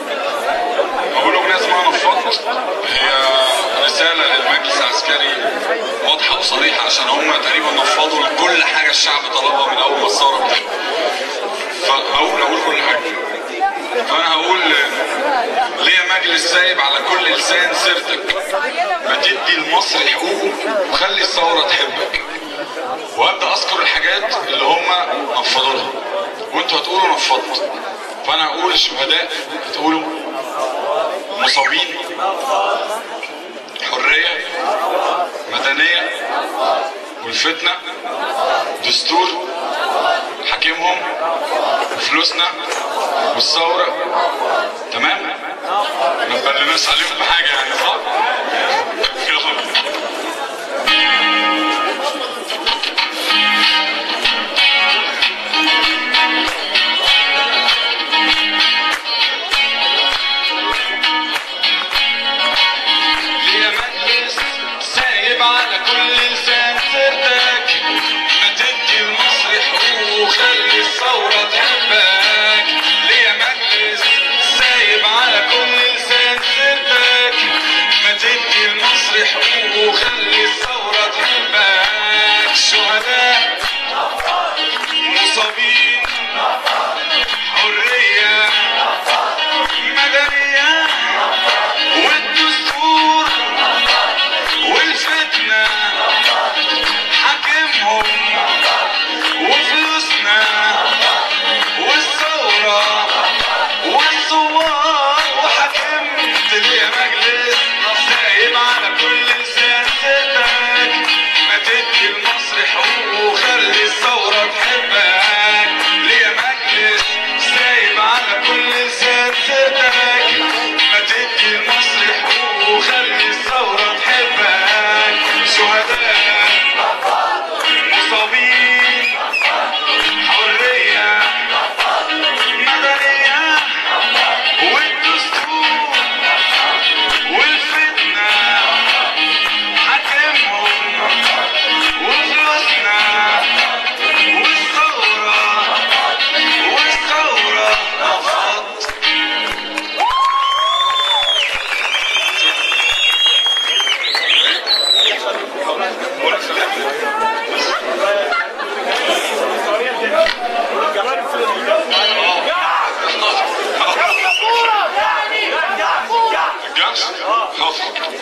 أقول أغنية اسمها نفض هي رسالة للمجلس العسكري واضحة وصريحة عشان هم تقريبا نفضوا كل حاجة الشعب طلبها من أول ما الثورة بتاعت فأقول أقول كل حاجة فأنا هقول ليه مجلس سايب على كل لسان سيرتك ما تدي لمصر حقوقه وخلي الثورة تحبك وابدا اذكر الحاجات اللي هم نفضوا لها وانتوا هتقولوا نفضت فانا هقول الشهداء هتقولوا مصابين حريه مدنيه والفتنه دستور حاكمهم وفلوسنا والثوره تمام ما تبلناش عليهم بحاجه يعني صح؟ يلا ليه مجلس سايب على كل لسان سيرتك ما تدي لمصر حقوق وخلي الثورة تحبك ليه مجلس سايب على كل لسان سيرتك ما تدي لمصر حقوق وخلي الثورة تحبك شهداء مصابين حرية مدنية والدستور والفتنة حاكمهم وفلوسنا والثورة والثوار وحكمت لي يا مجلس سايب على كل لسان ستك ما تدي لمصر حقوق وخلي الثورة تحبك ليه يا مجلس سايب على كل لسان ستك ما تدي لمصر حقوق وخلي الثورة تحبك شهداء مصابين حرية مدنية والدستور والفتنة حاكمهم وفلوسنا والثورة والثورة نفض الجرس حاضر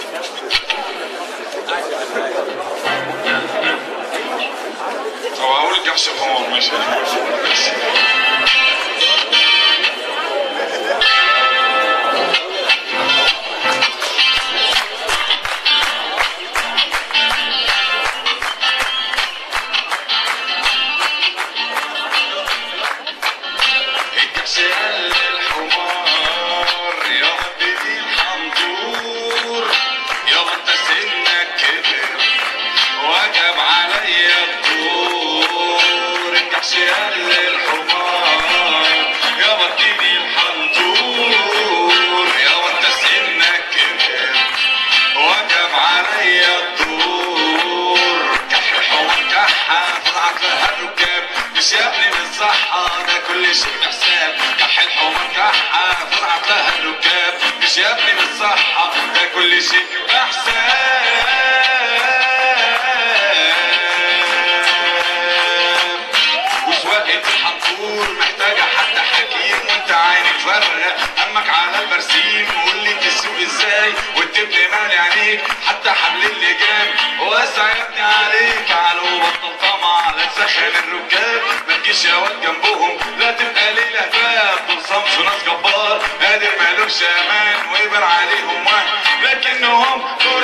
هو هقول الجرس الحمار ماشي ماشي. الجرس قال للحمار يا حبيبي الحنطور يابا انت سنك كبر وجب عليا الدور الجحش قال للحمار يابا اديني الحنطور يابا انت سنك كبر وجب عليا الدور كح الحمار كحة فرعك لها الركاب مش يا ابني بالصحة ده كل شيء بحساب كح الحمار كحة فرعك لها الركاب مش يا ابني بالصحة ده كل شيء بحساب وسواقة الحنطور محتاجة حد حكيم وانت عينك فرق همك على البرسيم وقول لي تسوق ازاي وتبني مالي عليك حتى حبل اللجام واسع يا ابني عليك على وبطل طمع لا تسخن الركاب ما تجيش يا واد جنبهم لا تبقى ليلة باب دول صنف ناس جبار قادر مالوش امان ويبر عليهم وهم لكنهم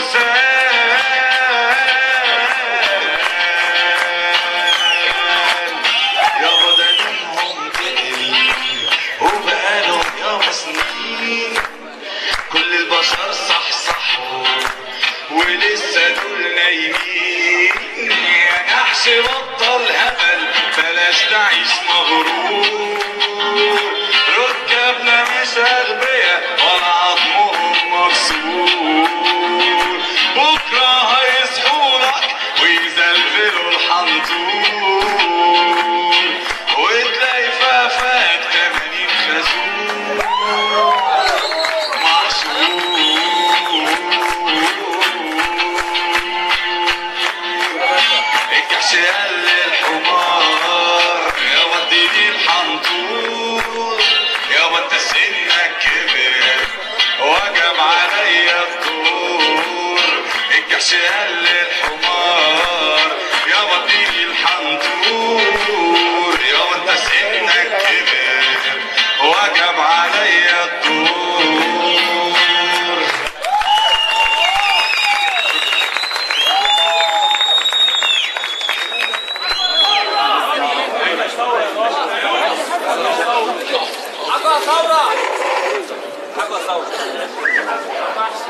فرسان يابا ده منهم تقل وبقالهم يابا سنين كل البشر صح صحوا ولسه دول نايمين يا جحش بطل هبل بلاش تعيش مغرور ركبنا مش اغبياء ولا عظمهم مكسور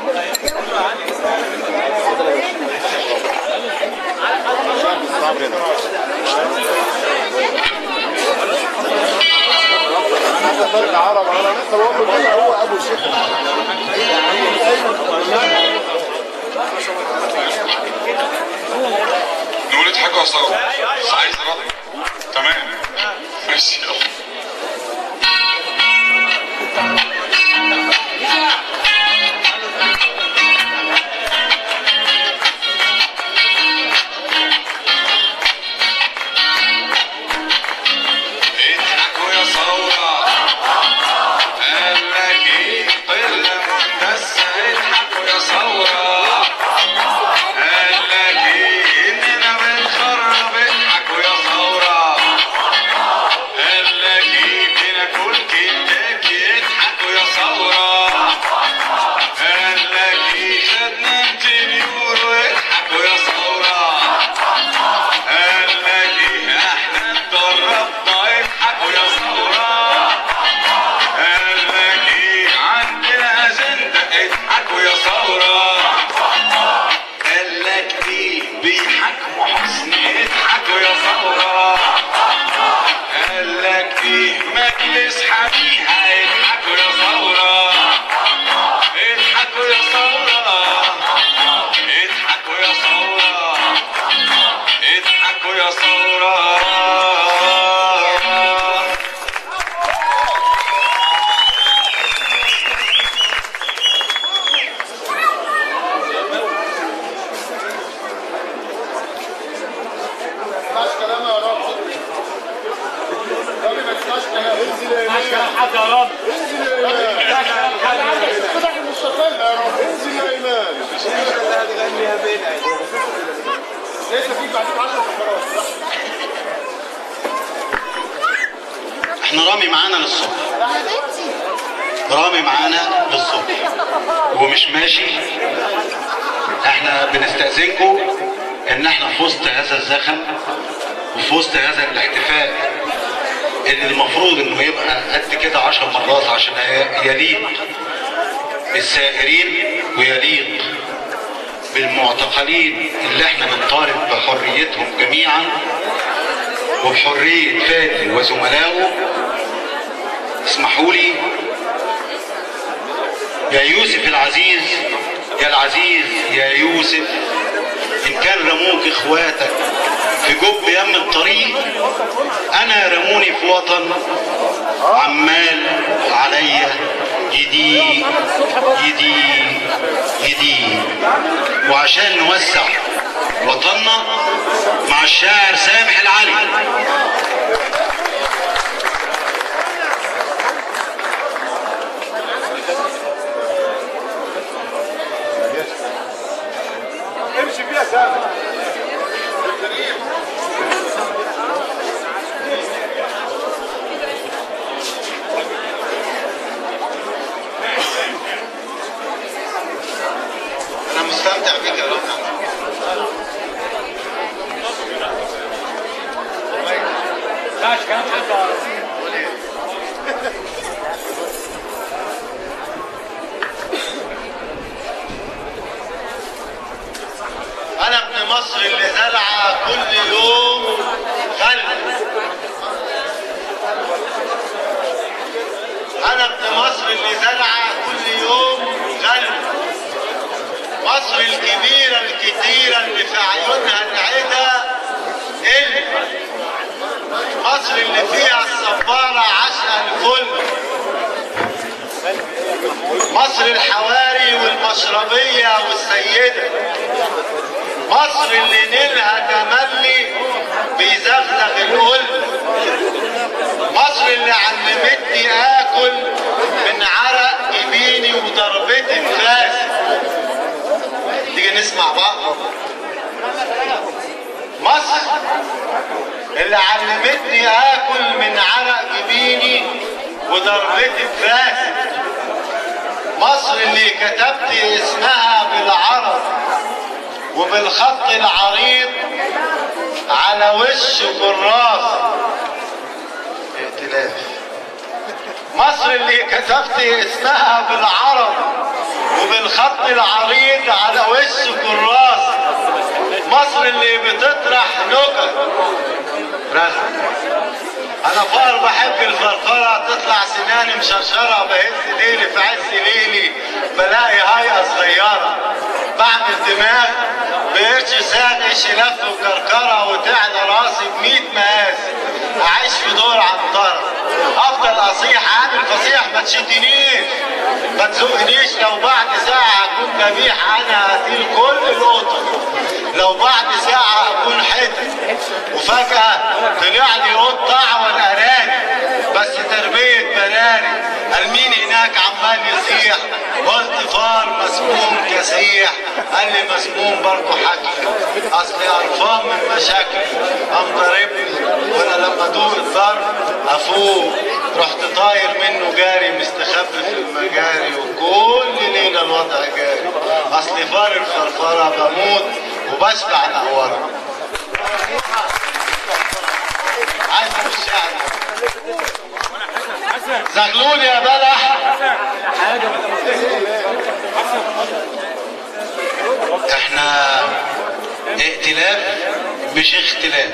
العرب على نفس الوضع هو ابو الشيخ نقول اضحكوا يا صاحبي عايز رد تمام ماشي يلا اضحكوا يا ثورة قال لك ايه قلة بس اضحكوا يا ثورة قال لك ايه اننا بنخرب اضحكوا يا ثورة قال لك ايه بناكل كنتاكي اضحكوا يا ثورة قال لك ايه خدنا 200 يورو اضحكوا يا ثورة قال لك ايه احنا اتدربنا اضحكوا يا ثورة قال لك ايه عندنا اجندة اضحكوا يا ثورة قال لك ايه بيحكموا حسني اضحكوا يا ثورة قال لك ايه مجلس حبيها اضحكوا يا ثورة اضحكوا يا ثورة اضحكوا يا ثورة اضحكوا يا ثورة تسمعش كلام يا رب ربي ما تسمعش كلام انزل يا تسمعش كلام حد يا رب. انزل يا ايمان تسمعش كلام حد يا رب. فتح المستقل يا رب انزل يا ايمان لسه فيك بعدين 10 فقرات احنا رامي معانا للصبح رامي معانا للصبح ومش ماشي احنا بنستأذنكم ان احنا في وسط هذا الزخم وفي وسط هذا الاحتفال اللي المفروض انه يبقى قد كده عشر مرات عشان يليق بالسائرين ويليق بالمعتقلين اللي احنا بنطالب بحريتهم جميعا وبحرية فادي وزملائه اسمحوا لي يا يوسف العزيز يا العزيز يا يوسف ان كان رموك اخواتك في جب يم الطريق انا رموني في وطن عمال عليا يضيق يضيق يضيق وعشان نوسع وطننا مع الشاعر سامح العلي امشي فيها سامي انا مستمتع بك يا رب تسمعش كلام حد يا رب. انا ابن مصر اللي زرع كل يوم غل انا ابن مصر اللي زرع كل يوم غل مصر الكبيرة الكتيرة اللي في عيونها العدا ال مصر اللي فيها الصبارة عشق الفل مصر الحواري والمشربية والسيدة مصر اللي نيلها تملي بيزغزغ القل مصر اللي علمتني اكل من عرق جبيني وضربتي بفاس تيجي نسمع بعض مصر اللي علمتني اكل من عرق جبيني وضربتي بفاس مصر اللي كتبت اسمها بالعرب وبالخط العريض على وش كراس ائتلاف مصر اللي كتبت اسمها بالعرب وبالخط العريض على وش كراس مصر اللي بتطرح نكت رسم انا فار بحب الفرفره تطلع سناني مشرشره بهز ليلي في عز ليلي بلاقي هايقه صغيره بعمل دماغ بقرش ساقش لف وكركره وتعلى راسي ب 100 مقاس اعيش في دور عنتره افضل اصيح عامل فصيح ما تشدنيش ما تزقنيش لو بعد ساعه اكون ذبيح انا هطير كل القطط لو بعد ساعه اكون حتت وفجاه طلع لي قط طعوى الارانب بس تربيه بناني المين هناك عمال يصيح قلت فار مسموم كسيح قال لي مسموم برضه حكي اصلي قرفان من مشاكل قام ضاربني وانا لما ادوق الضرب افوق رحت طاير منه جاري مستخبي في المجاري وكل ليله الوضع جاري اصلي فار الفرفره بموت وبشبع نقوره عايز الشعر زغلول يا بلح احنا ائتلاف مش اختلاف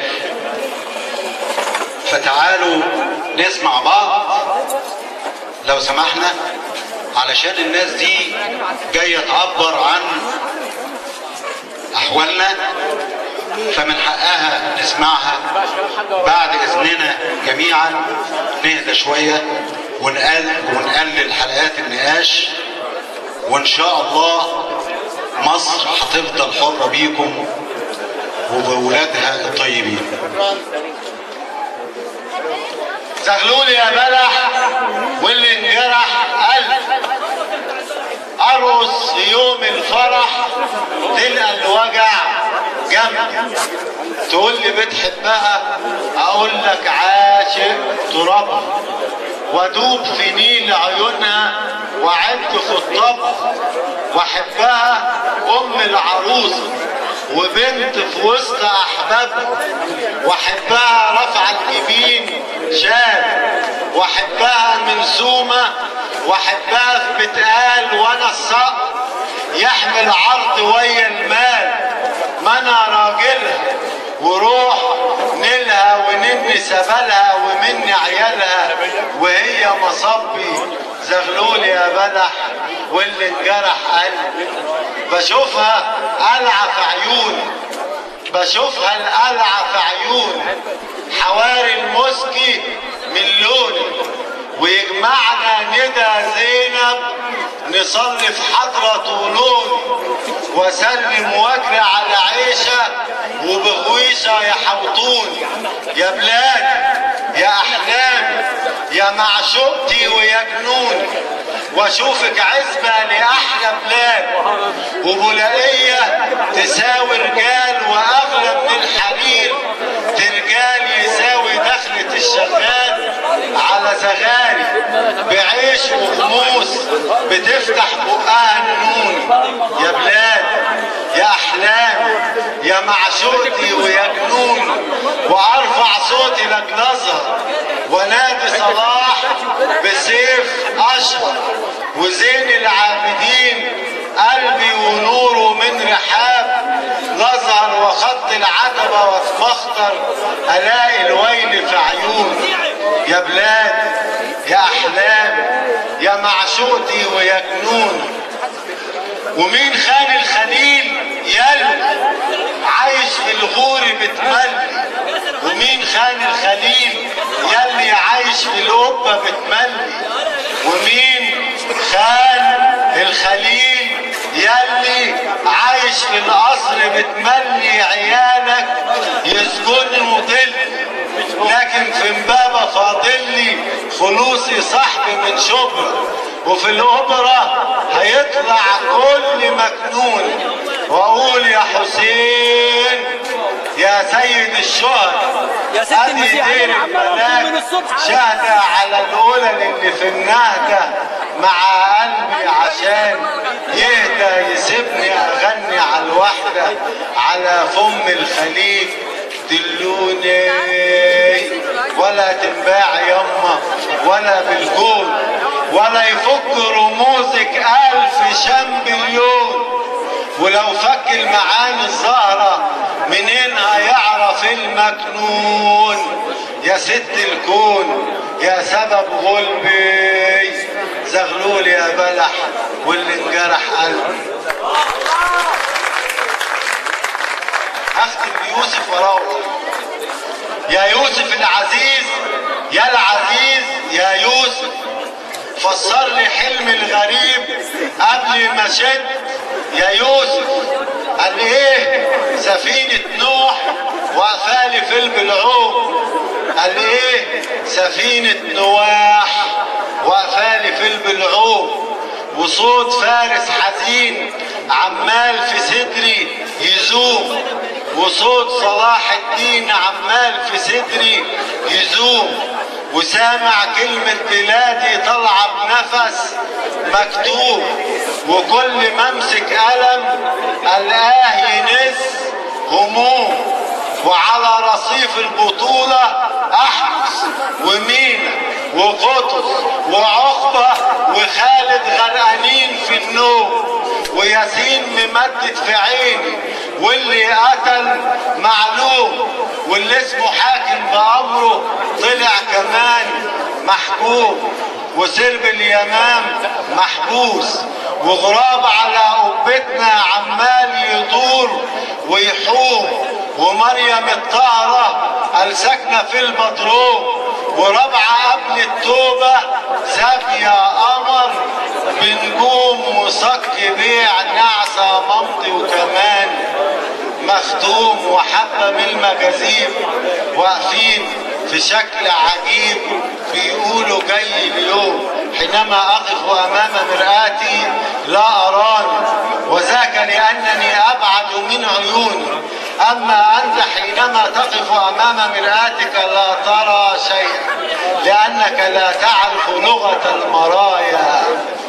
فتعالوا نسمع بعض لو سمحنا علشان الناس دي جايه تعبر عن احوالنا فمن حقها نسمعها بعد اذننا جميعا نهدى شويه ونقل ونقلل حلقات النقاش وان شاء الله مصر هتفضل حره بيكم وبولادها الطيبين زغلول يا بلح واللي انجرح قلب ارقص يوم الفرح تلقى الوجع جنبي تقول لي بتحبها اقول لك عاشق ترابها وادوب في نيل عيونها وعد خطابها واحبها ام العروسه وبنت في وسط احبابها واحبها رفع الجبين شاب واحبها منسومه واحبها في بتقال وانا الصقر يحمل عرض ويا المال ما انا راجلها وروح نيلها ونني سبلها ومني عيالها وهي مصبي زغلول يا بلح واللي انجرح قلبي بشوفها قلعة في عيوني بشوفها القلعة في عيوني حواري المسكي من لوني ويجمعنا ندى زينب نصلي في حضرة طولون وسلم واجري على عيشة وبغويشة يحوطوني يا بلاد يا أحلامي يا معشوقتي ويا جنوني واشوفك عزبة لأحلى بلاد وبولائية تساوي رجال وأغلى من الحرير ترجال يساوي دخلة الشغال على زغاري بعيش وخموس بتفتح بقها النون يا بلاد يا احلامي يا معشوقتي ويا جنون وارفع صوتي لك نظر ونادي صلاح بسيف اشهر وزين العابدين قلبي ونوره من رحاب نظر وخط العتبة واتمخطر الاقي الويل في عيوني يا بلاد يا احلامي يا معشوقتي ويا جنوني ومين خان الخليل يلي عايش في الغور بتملي ومين خان الخليل يلي عايش في القبة بتملي ومين خان الخليل يلي عايش في القصر بتملي عيالك يسكنوا ظل لكن في امبابة فاضلي فلوسي صاحبي من شبرا وفي الاوبرا هيطلع كل مجنون واقول يا حسين يا سيد الشهر يا ست ادي المسيح دير أنا عمال أقول من الملاك الصبح. شهدة على الأولى اللي في النهدة مع قلبي عشان يهدى يسيبني أغني على الوحدة على فم الخليج دلوني ولا تنباع يما ولا بالجول ولا يفك رموزك ألف شنب ولو فك المعاني الزهرة منين هيعرف المكنون يا ست الكون يا سبب غلبي زغلول يا بلح واللي انجرح قلبي اختم بيوسف وروح يا يوسف العزيز يا العزيز يا يوسف فسر لي حلم الغريب قبل ما شد يا يوسف قال لي ايه سفينة نوح وقفالي في البلعوم قال لي ايه سفينة نواح وقفالي في البلعوم وصوت فارس حزين عمال في صدري يزوم وصوت صلاح الدين عمال في صدري يزوم وسامع كلمة بلادي طالعة بنفس مكتوب وكل ما امسك قلم الآه ينز هموم وعلى رصيف البطولة أحمس ومينا وقطز وعقبة وخالد غرقانين في النوم وياسين ممدد في عيني واللي قتل معلوم واللي اسمه حاكم بأمره طلع كمان محكوم وسرب اليمام محبوس وغراب على قبتنا عمال يدور ويحوم ومريم الطاهرة قال ساكنة في البدروم ورابعة قبل التوبة سابية قمر بنجوم وصك بيع نعسة ممضي وكمان مختوم وحبة من المجاذيب واقفين في شكل عجيب بيقولوا جاي اليوم حينما أقف أمام مرآتي لا أراني وذاك لأنني أبعد من عيوني أما أنت حينما تقف أمام مرآتك لا ترى شيئا لأنك لا تعرف لغة المرايا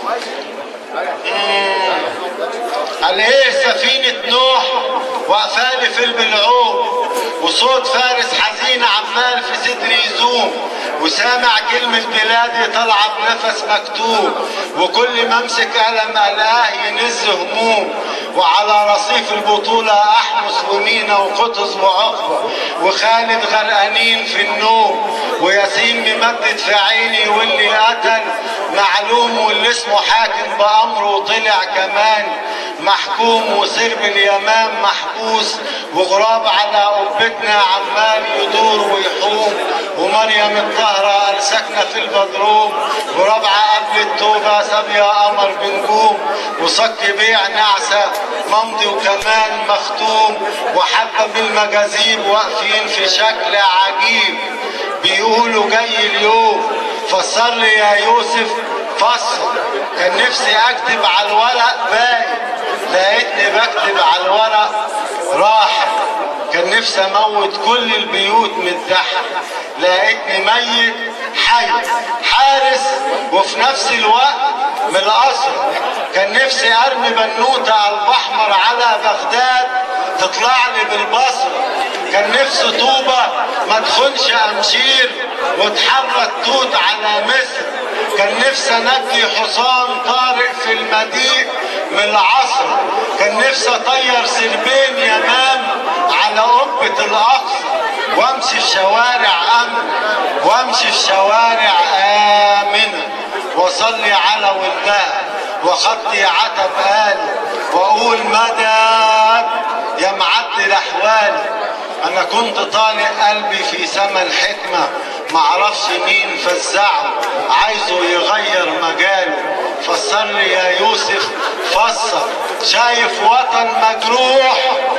قال ايه سفينة نوح وقفالي في البلعوم وصوت فارس حزين عمال في صدري يزوم وسامع كلمة بلادي طالعة بنفس مكتوب وكل ما امسك قلم الاه ينز هموم وعلى رصيف البطولة احمس ومينا وقطز وعقبة وخالد غرقانين في النوم وياسين ممدد في عيني واللي قتل معلوم واللي اسمه حاكم بأمره طلع كمان محكوم وسرب اليمام محبوس وغراب على قبتنا عمال يدور ويحوم ومريم الطاهرة قال ساكنة في البدروم ورابعة قبل التوبة سابية قمر بنجوم وصك بيع نعسة ممضي وكمان مختوم وحبة من المجاذيب واقفين في شكل عجيب بيقولوا جاي اليوم فسر لي يا يوسف فصل كان نفسي اكتب على الورق باقي لقيتني بكتب على الورق راحة كان نفسي اموت كل البيوت من الضحك لقيتني ميت حي حارس وفي نفس الوقت من القصر كان نفسي ارمي بنوته على البحمر على بغداد تطلع لي بالبصر كان نفسي طوبة ما تخونش أمشير وتحرك توت على مصر كان نفسي انجي حصان طارق في المديق من العصر كان نفسي اطير سربين يمام على قبة الاقصى وامشي في شوارع امن وامشي في شوارع امنه واصلي على ولدها وخطي عتب قالي واقول مدد يا معدل احوالي انا كنت طالق قلبي في سما الحكمه معرفش مين فزعه عايزه يغير مجاله فسر لي يا يوسف فسر شايف وطن مجروح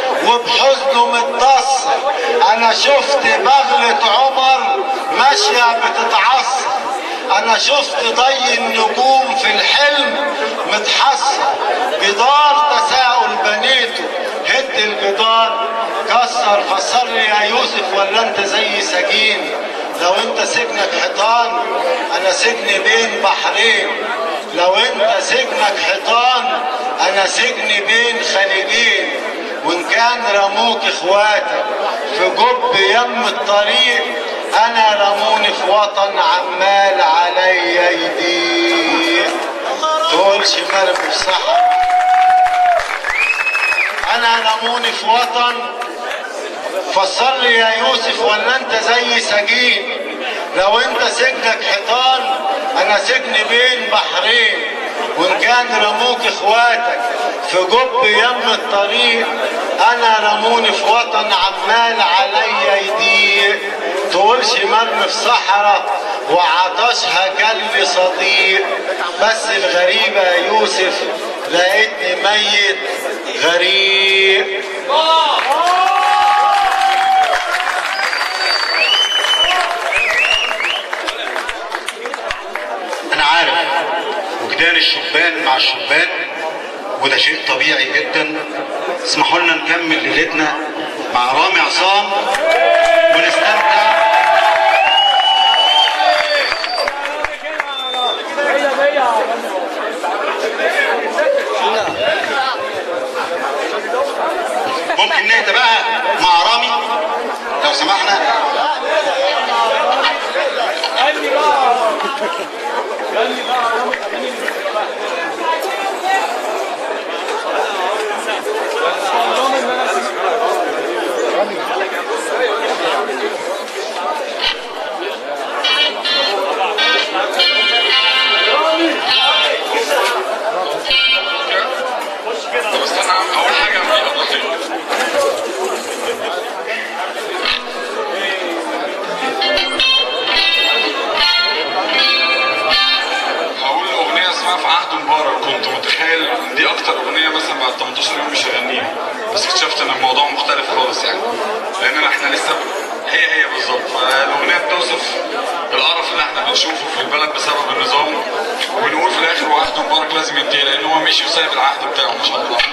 وبحزنه متصل انا شفت بغلة عمر ماشية بتتعصر انا شفت ضي النجوم في الحلم متحصر جدار تساؤل بنيته هد الجدار كسر فسر لي يا يوسف ولا انت زي سجين لو انت سجنك حيطان انا سجن بين بحرين لو انت سجنك حيطان انا سجن بين خليجين وان كان رموك اخواتك في جب يم الطريق انا رموني في وطن عمال عليا يضيق تقولش مرمي في صحراء رموني في وطن فسر لي يا يوسف ولا انت زي سجين لو انت سجنك حيطان انا سجني بين بحرين وان كان رموك اخواتك في جب يم الطريق انا رموني في وطن عمال عليا يضيق تقولش مرمي في صحراء وعطشها كلب صديق بس الغريبة يا يوسف لقيتني ميت غريب انا عارف وجدان الشبان مع الشبان وده شيء طبيعي جدا اسمحوا لنا نكمل ليلتنا مع رامي عصام ونستمتع ممكن نهدى بقى مع رامي لو سمحنا طب استنى اول حاجه اعملها هقول اغنيه اسمها في عهد مبارك كنت متخيل إن دي اكتر اغنيه مثلا بعد 18 يوم مش هغنيها بس اكتشفت ان الموضوع مختلف خالص يعني لان احنا لسه هي هي بالظبط فالاغنيه بتوصف القرف اللي احنا بنشوفه في البلد بسبب النظام ونقول في الاخر وعهد مبارك لازم ينتهي لان هو مشي وسايب العهد بتاعه ما شاء الله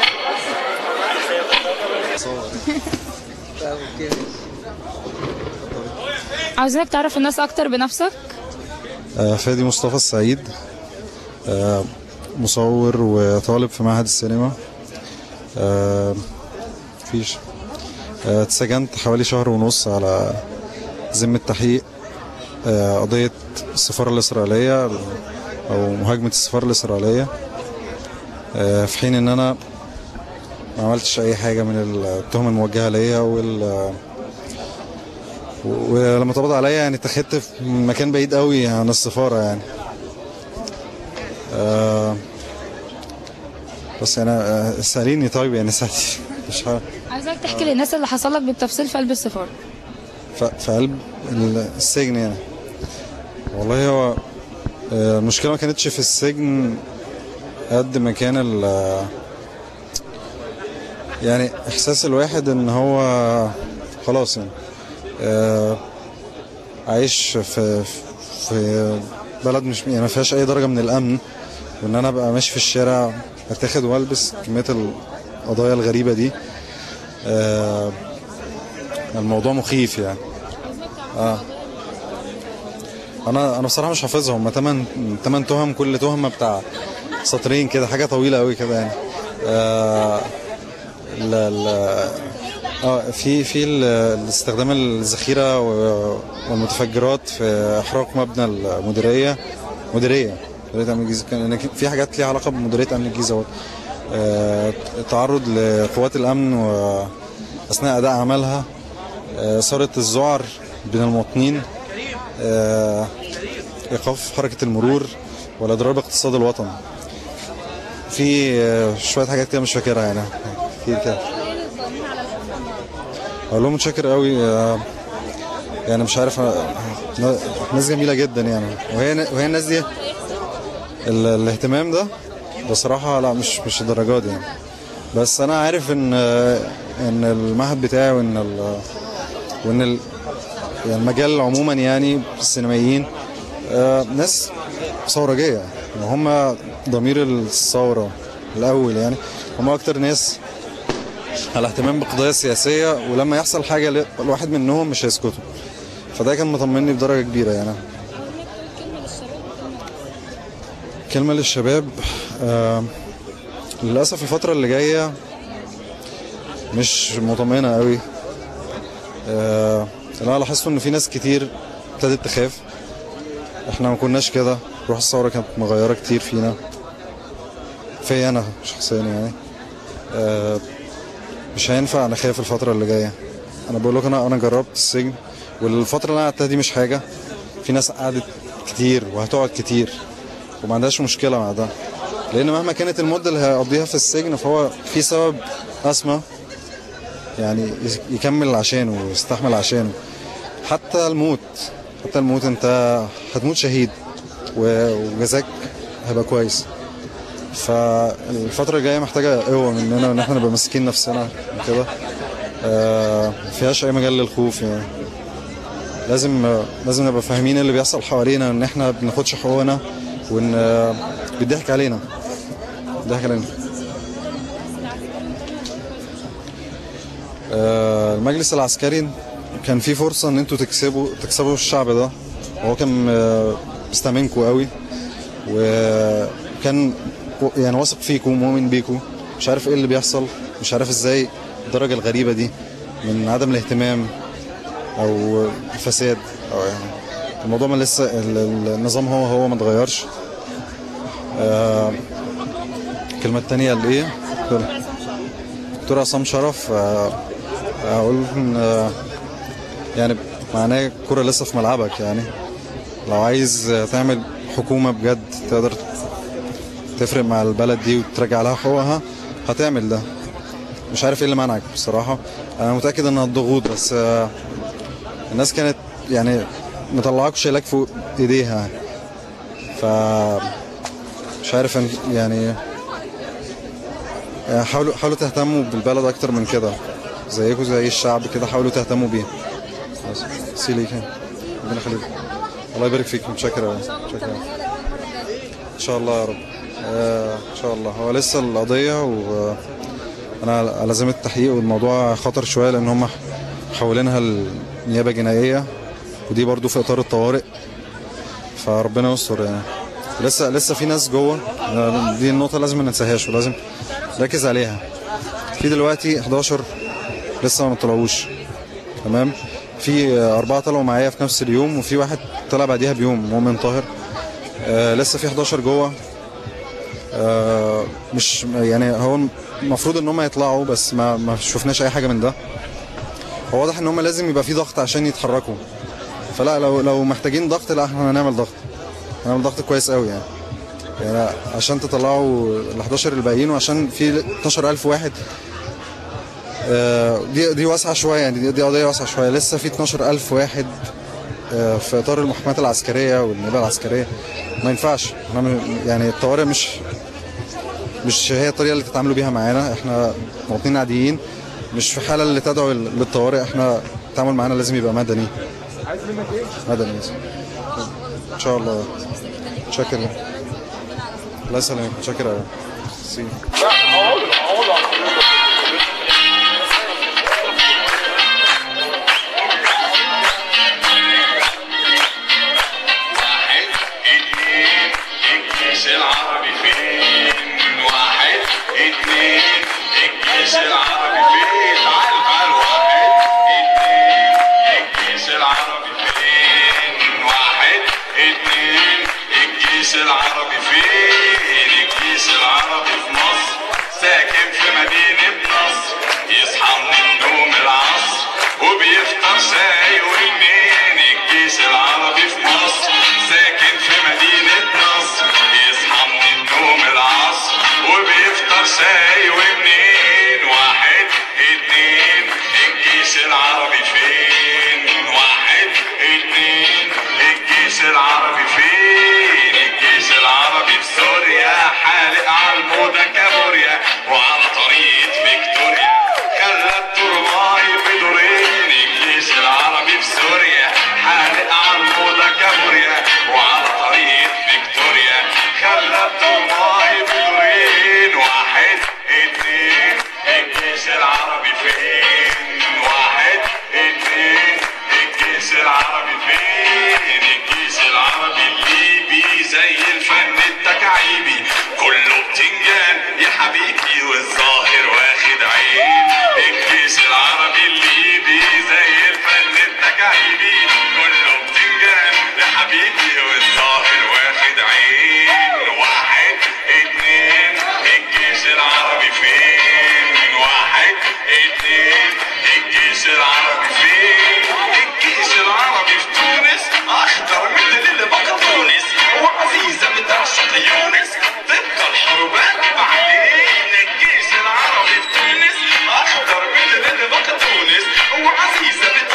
عاوزينك تعرف الناس اكتر بنفسك آه، فادي مصطفى السعيد آه، مصور وطالب في معهد السينما آه، فيش آه، اتسجنت حوالي شهر ونص على ذمة تحقيق آه، قضية السفارة الإسرائيلية أو مهاجمة السفارة الإسرائيلية آه، في حين إن أنا ما عملتش أي حاجة من التهم الموجهة ليا وال ولما اتقبض عليا يعني اتخذت في مكان بعيد قوي عن السفارة يعني آه بس انا آه، سأليني طيب يعني ساعتي مش عارف عايزك تحكي للناس اللي حصل لك بالتفصيل في قلب السفاره ف- في قلب ال- السجن يعني والله هو آه، المشكلة ما كانتش في السجن قد ما كان ال يعني احساس الواحد ان هو خلاص يعني آه، عايش في في بلد مش يعني ما فيهاش اي درجة من الامن وان انا ابقى ماشي في الشارع اتاخد والبس كمية القضايا الغريبة دي آه، الموضوع مخيف يعني اه انا انا بصراحه مش حافظهم هم تمن تمن تهم كل تهمه بتاع سطرين كده حاجه طويله قوي كده يعني آه لا لا اه في في ال- استخدام الذخيره و- والمتفجرات في احراق مبنى المديريه مديريه مديريه امن الجيزه كان كان في حاجات ليها علاقه بمديريه امن الجيزه برضه. آه تعرض لقوات الامن واثناء اداء عملها آه، إثارة الذعر بين المواطنين آه، إيقاف حركة المرور والإضرار باقتصاد الوطن في آه، شوية حاجات كده مش فاكرها يعني كتير كده أقول لهم متشكر قوي آه، يعني مش عارف آه، ناس جميلة جدا يعني وهي وهي الناس دي ال- الاهتمام ده بصراحة لا مش مش الدرجات دي يعني بس أنا عارف إن آه، إن المعهد بتاعي وإن ال- وان ال- يعني المجال عموما يعني السينمائيين آه، ناس ثورجيه وهم ضمير الثوره الاول يعني هم اكتر ناس على اهتمام بالقضايا السياسيه ولما يحصل حاجه ل- الواحد منهم مش هيسكتوا فده كان مطمني بدرجه كبيره يعني كلمه للشباب آه، للاسف الفتره اللي جايه مش مطمئنه قوي آه، اللي انا لاحظته ان في ناس كتير ابتدت تخاف احنا ما كناش كده روح الثوره كانت مغيره كتير فينا في انا شخصيا يعني آه، مش هينفع انا خايف الفتره اللي جايه انا بقول لك انا انا جربت السجن والفتره اللي انا قعدتها دي مش حاجه في ناس قعدت كتير وهتقعد كتير وما عندهاش مشكله مع ده لان مهما كانت المده اللي هيقضيها في السجن فهو في سبب اسمى يعني يكمل عشانه ويستحمل عشانه حتى الموت حتى الموت انت هتموت شهيد و- وجزاك هيبقى كويس فالفترة الجاية محتاجة قوة مننا ان احنا نبقى ماسكين نفسنا وكده آه، مفيهاش اي مجال للخوف يعني لازم آه، لازم نبقى فاهمين اللي بيحصل حوالينا ان احنا بناخدش حقوقنا وان آه، بيضحك علينا بيضحك علينا آه، المجلس العسكري كان في فرصة ان انتوا تكسبوا تكسبوا الشعب ده وهو كان آه، مستأمنكوا قوي وكان يعني واثق فيكم ومؤمن بيكم مش عارف ايه اللي بيحصل مش عارف ازاي الدرجة الغريبة دي من عدم الاهتمام او الفساد او يعني الموضوع ما لسه ال- ال- النظام هو هو ما اتغيرش آه، الكلمة التانية اللي ايه؟ دكتور عصام شرف آه، اقول ان آه، يعني معناه الكرة لسه في ملعبك يعني لو عايز آه، تعمل حكومة بجد تقدر تفرق مع البلد دي وترجع لها حقوقها هتعمل ده مش عارف ايه اللي منعك بصراحة انا متأكد انها الضغوط بس آه، الناس كانت يعني مطلعاك وشايلاك فوق ايديها ف مش عارف إن- يعني يعني حاولوا حاولوا تهتموا بالبلد اكتر من كده زيكم زي الشعب كده حاولوا تهتموا بيها بس سي ليك ربنا يخليك الله يبارك فيك متشكر أوي، متشكر أوي. ان شاء الله يا رب آه، ان شاء الله هو لسه القضيه وانا لازم التحقيق والموضوع خطر شويه لان هم محولينها لنيابه جنائيه ودي برضو في اطار الطوارئ فربنا يستر يعني لسه لسه في ناس جوه آه، دي النقطه لازم ما ننساهاش ولازم نركز عليها في دلوقتي 11 لسه ما طلعوش تمام في آه، أربعة طلعوا معايا في نفس اليوم وفي واحد طلع بعديها بيوم مؤمن طاهر آه لسه في 11 جوه آه مش يعني هو المفروض ان هم يطلعوا بس ما ما شفناش اي حاجه من ده هو واضح ان هم لازم يبقى في ضغط عشان يتحركوا فلا لو لو محتاجين ضغط لا احنا هنعمل ضغط هنعمل ضغط كويس قوي يعني يعني عشان تطلعوا ال 11 الباقيين وعشان في 12000 واحد آه، دي دي واسعه شويه يعني دي, دي قضيه واسعه شويه لسه في 12000 واحد آه، في اطار المحكمات العسكريه والنيابه العسكريه ما ينفعش احنا م- يعني الطوارئ مش مش هي الطريقه اللي تتعاملوا بيها معانا احنا مواطنين عاديين مش في حاله اللي تدعو للطوارئ احنا التعامل معانا لازم يبقى مدني عايز منك ايه؟ مدني ان شاء الله شكرا الله يسلمك شكرا سي واحد اتنين الجيش العربي فين واحد اتنين الجيش العربي فين تعال تعال واحد اتنين الجيش العربي فين واحد اتنين الجيش العربي فين الجيش العربي في مصر ساكن في مدينة نصر يصحى من النوم العصر وبيفطر شاي ومنين الجيش العربي في مصر ساكن في مدينة نصر يصحى من النوم العصر وبيفطر شاي ومنين واحد اتنين الجيش العربي فين واحد اتنين الجيش العربي فين الجيش العربي في سوريا حالق على الموضة كابوريا وعلى طريقة فيكتوريا خلى الترماي بدورين الجيش العربي في سوريا حالق على الموضة كابوريا وعلى طريقة فيكتوريا خلى الترماي بدورين واحد اتنين الجيش العربي فين واحد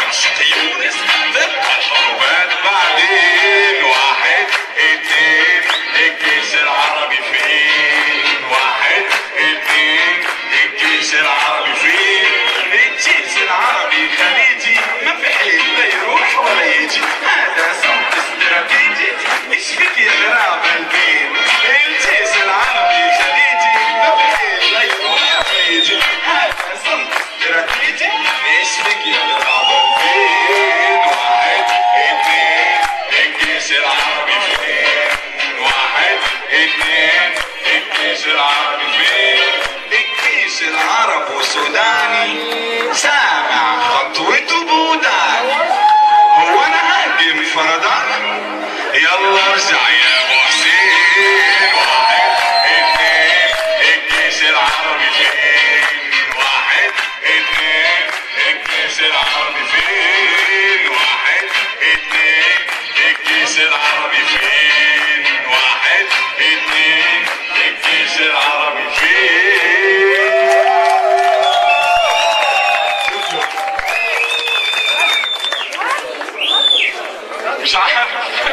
قصة يونس تبقى الحروبات بعدين واحد اتنين الجيش العربي فين واحد اتنين الجيش العربي فين الجيش العربي خليجي ما في حيل لا يروح ولا يجي هذا صمت استراتيجي ايش فيك يا غراب البين الجيش العربي خليجي ما في حيل لا يروح ولا يجي هذا صمت استراتيجي ايش فيك يا غراب البين واحد اتنين الجيش العربي فين واحد اتنين الجيش العربي فين الجيش العرب وسوداني سامع خطوته بودان هو انا هاجم فردان يلا ارجع يا ابو حسين واحد اتنين الجيش العربي فين واحد اتنين الجيش العربي فين واحد اتنين الجيش العربي فين واحد اتنين الجيش العربي فين مش عارف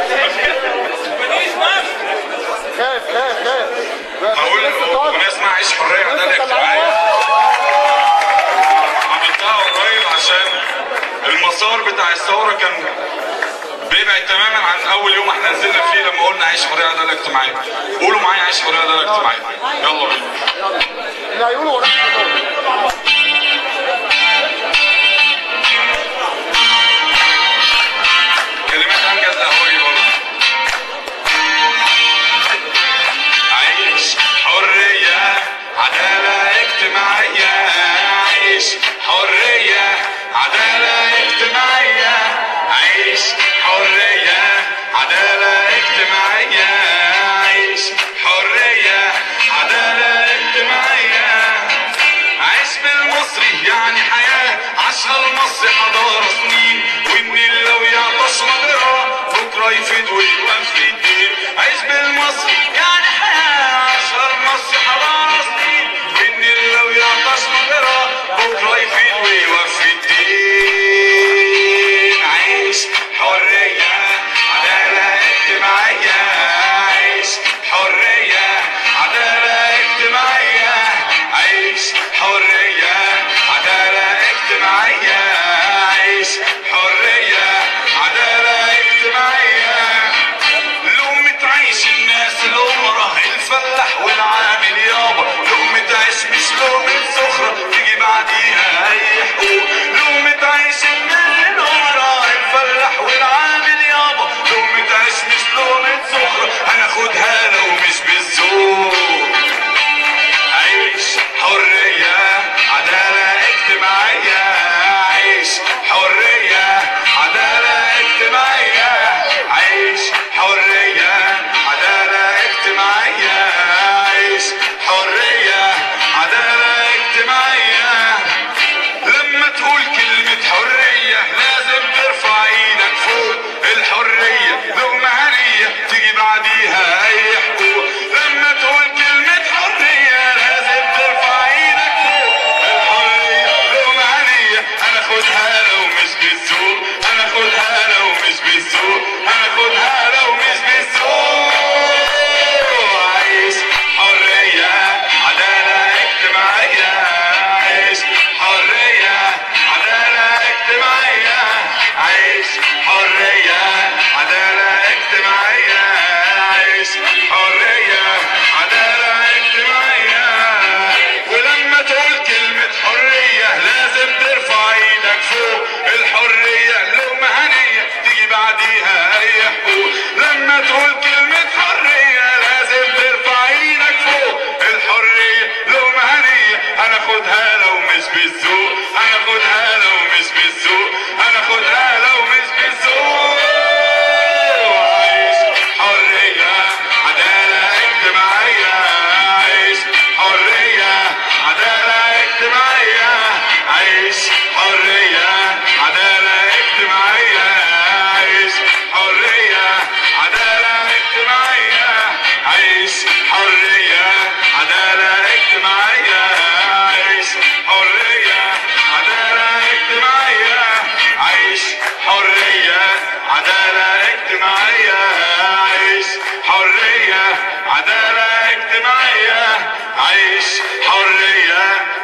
خايف خايف خايف هقول اغنيه اسمها عيش حريه وعداله اجتماعيه عملتها قريب عشان المسار بتاع الثوره كان بيبعد تماما عن اول يوم احنا نزلنا فيه لما قلنا عيش حريه وعداله اجتماعيه قولوا معايا عيش حريه وعداله اجتماعيه يلا بينا اللي هيقولوا وراك كلمات امجد قهوجي برضه عيش حرية عدالة اجتماعية عيش حرية عدالة اجتماعية عيش حرية عدالة اجتماعية عيش حرية عدالة اجتماعية عيش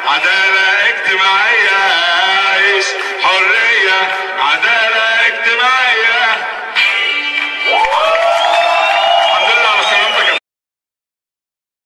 عدالة اجتماعية